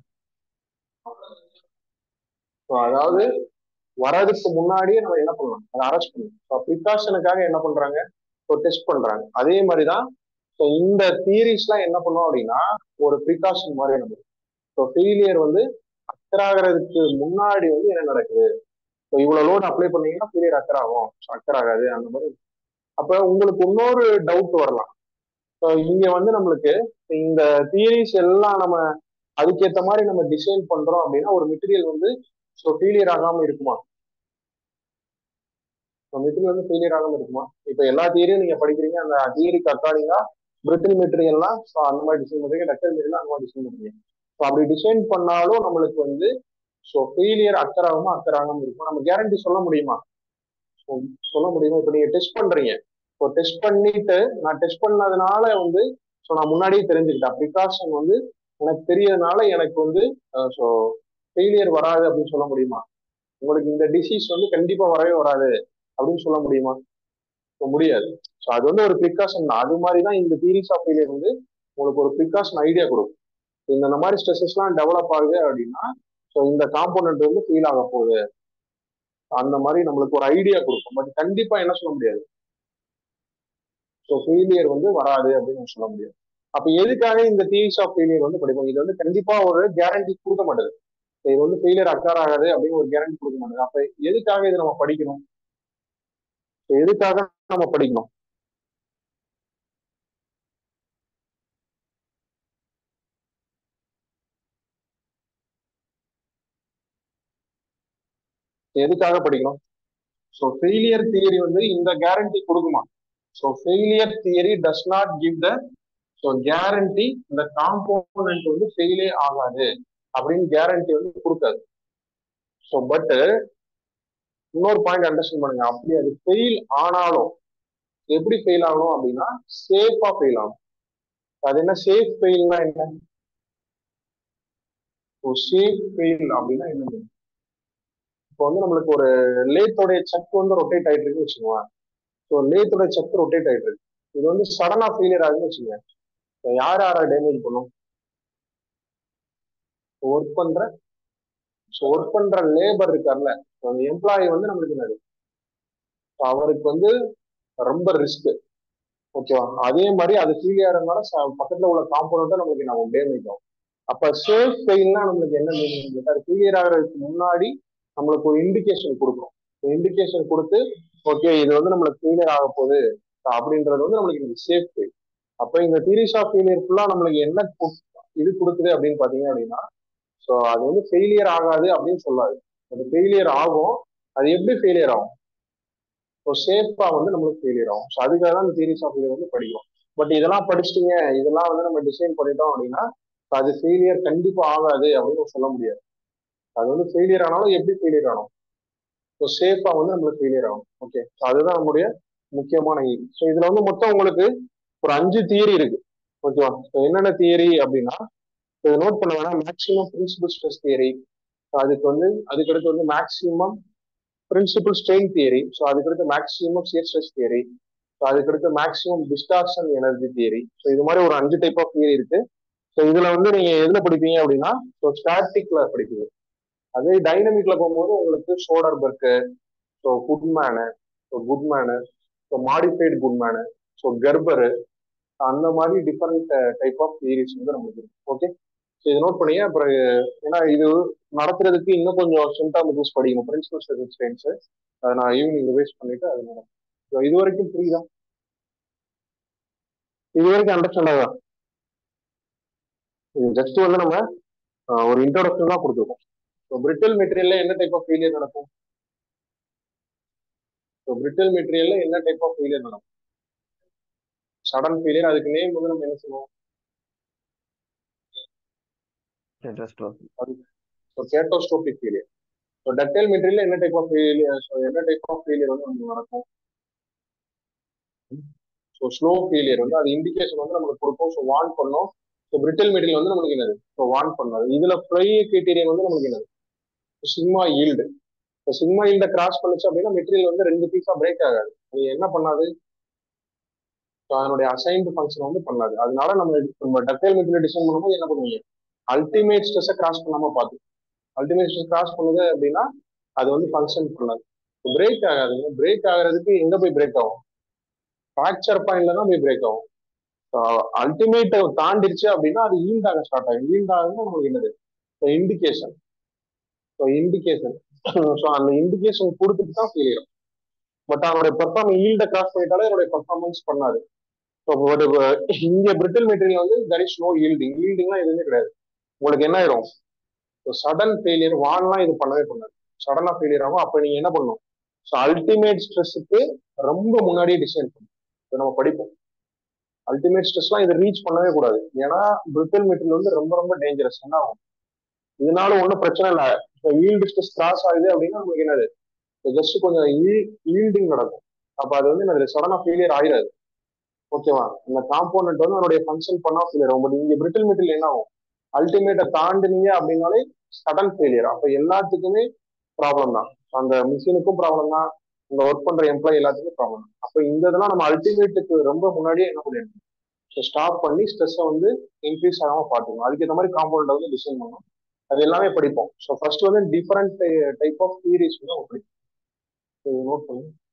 ஸோ அதாவது வரதுக்கு முன்னாடியே நம்ம என்ன பண்ணலாம் அதை அரெஸ்ட் பண்ணணும் ஸோ ப்ரிகாஷனுக்காக என்ன பண்றாங்க ஸோ டெஸ்ட் பண்றாங்க அதே மாதிரி தான் ஸோ இந்த தியரிஸ்லாம் என்ன பண்ணுவோம் அப்படின்னா ஒரு ப்ரிகாஷன் மாதிரி நம்ம ஸோ ஃபெயிலியர் வந்து அக்கராகிறதுக்கு முன்னாடி வந்து என்ன நடக்குது ஸோ இவ்வளோ லோட் அப்ளை பண்ணீங்கன்னா ஃபெயிலியர் அக்கர் ஆகும் அக்கர் ஆகாது அந்த மாதிரி அப்போ உங்களுக்கு இன்னொரு டவுட் வரலாம் ஸோ இங்க வந்து நம்மளுக்கு இந்த தியரிஸ் எல்லாம் நம்ம அதுக்கேற்ற மாதிரி நம்ம டிசைன் பண்றோம் அப்படின்னா ஒரு மெட்டீரியல் வந்து ஸோ ஃபெயிலியர் ஆகாம இருக்குமா மெட்டீரியல் வந்து ஃபெயிலியர் ஆகாம இருக்குமா இப்போ எல்லா தியரியும் நீங்க படிக்கிறீங்க அந்த தியரிக்கு அக்கார்டிங்கா பிரிட்டில் மெட்டீரியல்லாம் ஸோ அந்த மாதிரி டிசைன் பண்றீங்க டக்டல் மெட்டீரியல் அந்த மாதிரி டிசைன் பண்றீங்க ஸோ அப்படி டிசைன் பண்ணாலும் நம்மளுக்கு வந்து ஸோ ஃபெயிலியர் அக்கர் ஆகுமா அக்கர் ஆகாம இருக்கும் நம்ம கேரண்டி சொல்ல முடியுமா சொல்ல முடியுமா இப்போ நீங்க டெஸ்ட் பண்றீங்க இப்போ டெஸ்ட் பண்ணிட்டு நான் டெஸ்ட் பண்ணதுனால வந்து ஸோ நான் முன்னாடியே தெரிஞ்சுக்கிட்டேன் ப்ரிகாஷன் வந்து எனக்கு தெரியறதுனால எனக்கு வந்து ஸோ ஃபெயிலியர் வராது அப்படின்னு சொல்ல முடியுமா உங்களுக்கு இந்த டிசீஸ் வந்து கண்டிப்பா வரவே வராது அப்படின்னு சொல்ல முடியுமா முடியாது ஸோ அது வந்து ஒரு ப்ரிகாஷன் தான் அது மாதிரி தான் இந்த தீரிஸ் ஆஃப் ஃபெயிலியர் வந்து உங்களுக்கு ஒரு ப்ரிகாஷன் ஐடியா கொடுக்கும் இந்த மாதிரி ஸ்ட்ரெஸ்ஸஸ்லாம் டெவலப் ஆகுது அப்படின்னா ஸோ இந்த காம்போனன்ட் வந்து ஃபீல் ஆக போகுது அந்த மாதிரி நம்மளுக்கு ஒரு ஐடியா கொடுக்கும் பட் கண்டிப்பா என்ன சொல்ல முடியாது ஸோ ஃபெயிலியர் வந்து வராது அப்படின்னு சொல்ல முடியாது அப்ப எதுக்காக இந்த தியரிஸ் ஆஃப் ஃபெயிலியர் வந்து படிப்போம் இது வந்து கண்டிப்பா ஒரு கேரண்டி கொடுக்க மாட்டேது இது வந்து ஃபெயிலியர் அக்கார் ஆகாது அப்படின்னு ஒரு கேரண்டி கொடுக்க மாட்டேது அப்ப எதுக்காக இதை நம்ம படிக்கணும் எதுக்காக நம்ம படிக்கணும் எதுக்காக படிக்கணும் ஸோ ஃபெயிலியர் தியரி வந்து இந்த கேரண்டி கொடுக்குமா so failure theory does not give the so guarantee இந்த காம்போனன்ட் வந்து ஃபெயிலே ஆகாது அப்படின்னு கேரண்டி வந்து கொடுக்காது ஸோ பட் இன்னொரு பாயிண்ட் அண்டர்ஸ்டாண்ட் பண்ணுங்க அப்படி அது ஃபெயில் ஆனாலும் எப்படி ஃபெயில் ஆகணும் அப்படின்னா சேஃபா ஃபெயில் ஆகும் அது என்ன சேஃப் ஃபெயில்னா என்ன சேஃப் ஃபெயில் அப்படின்னா என்ன இப்போ வந்து நம்மளுக்கு ஒரு லேத்தோடைய சக் வந்து ரொட்டேட் ஆயிட்டு இருக்குன்னு வச்சுக்கோங்க ஸோ லேத்தோட சக் ரொட்டேட் ஆயிட்டு இருக்கு இது வந்து சடனா ஃபெயிலியர் ஆகுதுன்னு வச்சுக்கோங்க யார் யாரை டேமேஜ் பண்ணும் ஒர்க் பண்ற ஸோ ஒர்க் பண்ற லேபர் இருக்கார்ல அந்த எம்ப்ளாயி வந்து நம்மளுக்கு என்னது அவருக்கு வந்து ரொம்ப ரிஸ்க் ஓகேவா அதே மாதிரி அது ஃபெயிலியர் இருந்தாலும் பக்கத்துல உள்ள காம்போனண்ட்டை நம்மளுக்கு நம்ம டேமேஜ் ஆகும் அப்ப சேஃப் ஃபெயில்னா நம்மளுக்கு என்ன மீனிங் அது ஃபெயிலியர் ஆகிறதுக்கு முன்னாடி நம்மளுக்கு ஒரு இண்டிகேஷன் கொடுக்கும் இண்டிகேஷன் கொடுத்து ஓகே இது வந்து நம்மளுக்கு ஃபெயிலியர் ஆக போகுது அப்படின்றது வந்து நம்மளுக்கு இந்த சேஃப் ஃபெயில் அப்ப இந்த சீரீஸ் ஆஃப் ஃபெயிலியர் ஃபுல்லா நம்மளுக்கு என்ன இது கொடுக்குது அப்படின்னு பாத்தீங்க அப்படின்னா ஸோ அது வந்து ஃபெயிலியர் ஆகாது அப்படின்னு சொல்லாது அது ஃபெயிலியர் ஆகும் அது எப்படி ஃபெயிலியர் ஆகும் ஸோ சேஃபா வந்து நம்மளுக்கு ஃபெயிலியர் ஆகும் ஸோ அதுக்காக தான் இந்த சீரீஸ் ஆஃப் ஃபெயிலியர் வந்து படிக்கும் பட் இதெல்லாம் படிச்சிட்டீங்க இதெல்லாம் வந்து நம்ம டிசைன் பண்ணிட்டோம் அப்படின்னா அது ஃபெயிலியர் கண்டிப்பா ஆகாது அப்படின்னு சொல்ல முடியாது அது வந்து ஃபெயிலியர் ஆனாலும் எப்படி ஃபெயிலியர் ஆகும் ஸோ சேஃபா வந்து நம்மளுக்கு ஃபெயிலியர் ஆகும் ஓகே ஸோ அதுதான் நம்முடைய முக்கியமான இது ஸோ இதுல வந்து மொத்தம் உங்களுக்கு ஒரு அஞ்சு தியரி இருக்கு ஓகேவா ஸோ என்னென்ன தியரி அப்படின்னா இதை நோட் பண்ண வேணா மேக்ஸிமம் பிரின்சிபல் ஸ்ட்ரெஸ் தியரி அதுக்கு வந்து அதுக்கடுத்து வந்து maximum principal strain theory so அதுக்கடுத்து maximum shear stress theory so அதுக்கடுத்து maximum distortion energy theory so இது மாதிரி ஒரு அஞ்சு டைப் ஆஃப் தியரி இருக்கு ஸோ இதுல வந்து நீங்க எதுல படிப்பீங்க அப்படின்னா ஸோ ஸ்டாட்டிக்ல படிப்பீங்க அதே டைனமிக்ல போகும்போது உங்களுக்கு Soderberg so Goodman so Goodman so modified Goodman so Gerber அந்த மாதிரி டிஃப்ரெண்ட் டைப் ஆஃப் தியரிஸ் வந்து நம்மளுக்கு இருக்கு ஓகே ஸோ இதை நோட் பண்ணிங்க அப்புறம் ஏன்னா இது நடத்துறதுக்கு இன்னும் கொஞ்சம் சிம்டாமெட்டிஸ் படிக்கணும் பிரின்சிபல் ஸ்டென்ஸ் அதை நான் ஈவினிங் ரிவைஸ் பண்ணிட்டு அது நடக்கும் ஸோ இது வரைக்கும் புரியுதா இது வரைக்கும் அண்டர்ஸ்டாண்ட் ஆகுதா இது ஜஸ்ட் வந்து நம்ம ஒரு இன்ட்ரோடக்ஷன் தான் கொடுத்துருக்கோம் ஸோ பிரிட்டில் மெட்டீரியல்ல என்ன டைப் ஆஃப் ஃபெயிலியர் நடக்கும் ஸோ பிரிட்டில் மெட்டீரியல்ல என்ன டைப் ஆஃப் ஃபெயிலியர் நடக்கும் சடன் ஃபெயிலியர் அதுக்கு நேம் வந்து நம்ம என்ன சொல்லுவோம் so catastrophic failure so ductile material என்ன டைப் ஆஃப் ஃபெயிலியர் ஸோ என்ன டைப் ஆஃப் ஃபெயிலியர் வந்து நமக்கு நடக்கும் ஸோ ஸ்லோ ஃபெயிலியர் வந்து அது இண்டிகேஷன் வந்து நம்மளுக்கு கொடுக்கும் ஸோ வான் பண்ணோம் ஸோ பிரிட்டில் மெட்டீரியல் வந்து நம்மளுக்கு என்னது ஸோ வான் பண்ணாது இதுல ப்ரை கிரைட்டீரியன் வந்து நம்மளுக்கு என்னது சிக்மா ஈல்டு இப்போ சிக்மா ஈல்ட கிராஸ் பண்ணுச்சு அப்படின்னா மெட்டீரியல் வந்து ரெண்டு பீஸா பிரேக் ஆகாது அது என்ன பண்ணாது அதனுடைய அசைன்டு ஃபங்க்ஷன் வந்து பண்ணாது அதனால நம்ம நம்ம டக்டைல் மெட்டீரியல் டிசைன் பண்ணும்போது என்ன பண்ணுவீங்க அல்டிமேட் ஸ்ட்ரெஸ்ஸை கிராஸ் பண்ணாம பார்த்து அல்டிமேட் ஸ்ட்ரெஸ் கிராஸ் பண்ணுது அப்படின்னா அது வந்து ஃபங்க்ஷன் பண்ணாது பிரேக் ஆகாதுங்க பிரேக் ஆகிறதுக்கு எங்க போய் பிரேக் ஆகும் ஃப்ராக்சர் பாயிண்ட்ல தான் போய் பிரேக் ஆகும் அல்டிமேட்டை தாண்டிடுச்சு அப்படின்னா அது ஈல்ட் ஆக ஸ்டார்ட் ஆகும் ஈல்ட் ஆகுதுன்னா நம்மளுக்கு என்னது இண்டிகேஷன் ஸோ இண்டிகேஷன் ஸோ அந்த இண்டிகேஷன் கொடுத்துட்டு தான் ஃபெயிலியர் பட் அவனுடைய பெர்ஃபார்மன்ஸ் ஈல்ட கிராஸ் பண்ணிட்டாலே என்னுடைய பெர்ஃபார்மன்ஸ் பண்ணாது ஸோ ஒரு இங்க பிரிட்டில் மெட்டீரியல் வந்து தர் இஸ் நோ ஈல்டிங் ஈல்டிங்லாம் எதுவுமே கிடையாது உங்களுக்கு என்ன ஆயிரும் ஸோ சடன் ஃபெயிலியர் வான்லாம் இது பண்ணவே பண்ணாது சடனா ஃபெயிலியர் ஆகும் அப்போ நீங்க என்ன பண்ணணும் ஸோ அல்டிமேட் ஸ்ட்ரெஸ்ஸுக்கு ரொம்ப முன்னாடியே டிசைன் பண்ணணும் இதை நம்ம படிப்போம் அல்டிமேட் ஸ்ட்ரெஸ்லாம் இதை ரீச் பண்ணவே கூடாது ஏன்னா பிரிட்டில் மெட்டீரியல் வந்து ரொம்ப ரொம்ப டேஞ்சரஸ் என்ன ஆகும் இதனால ஒன்றும் பிரச்சனை இல்லை இப்போ ஈல்டு ஸ்ட்ரெஸ் கிராஸ் ஆகுது அப்படின்னா நமக்கு என்னது ஜஸ்ட் கொஞ்சம் ஈல்டிங் நடக்கும் அப்ப அது வந்து என்னது சடனா ஃபெயிலியர் ஆயிடாது ஓகேவா இந்த காம்போனன்ட் வந்து அதனுடைய ஃபங்க்ஷன் பண்ணா ஃபெயிலியர் ஆகும் பட் இங்க பிரிட்டில் மெட்டீரியல் என்ன ஆகும் அல்டிமேட்டை தாண்டினீங்க அப்படின்னாலே சடன் ஃபெயிலியர் அப்ப எல்லாத்துக்குமே ப்ராப்ளம் தான் அந்த மிஷினுக்கும் ப்ராப்ளம் தான் இந்த ஒர்க் பண்ற எம்ப்ளாயி எல்லாத்துக்கும் ப்ராப்ளம் தான் அப்ப இந்த இதெல்லாம் நம்ம அல்டிமேட்டுக்கு ரொம்ப முன்னாடியே என்ன பண்ணிடணும் ஸோ ஸ்டாப் பண்ணி ஸ்ட்ரெஸ்ஸை வந்து இன்க்ரீஸ் ஆகாம பார்த்துக்கணும் அதுக்கு இந்த மாதிரி காம்பவுண்ட் வந்து டிசைன் பண்ணணும் அது எல்லாமே படிப்போம் ஸோ ஃபர்ஸ்ட் வந்து டிஃபரெண்ட் டைப் ஆஃப் தியரிஸ் வந்து நம்ம படிப்போம் நோட் பண்ணி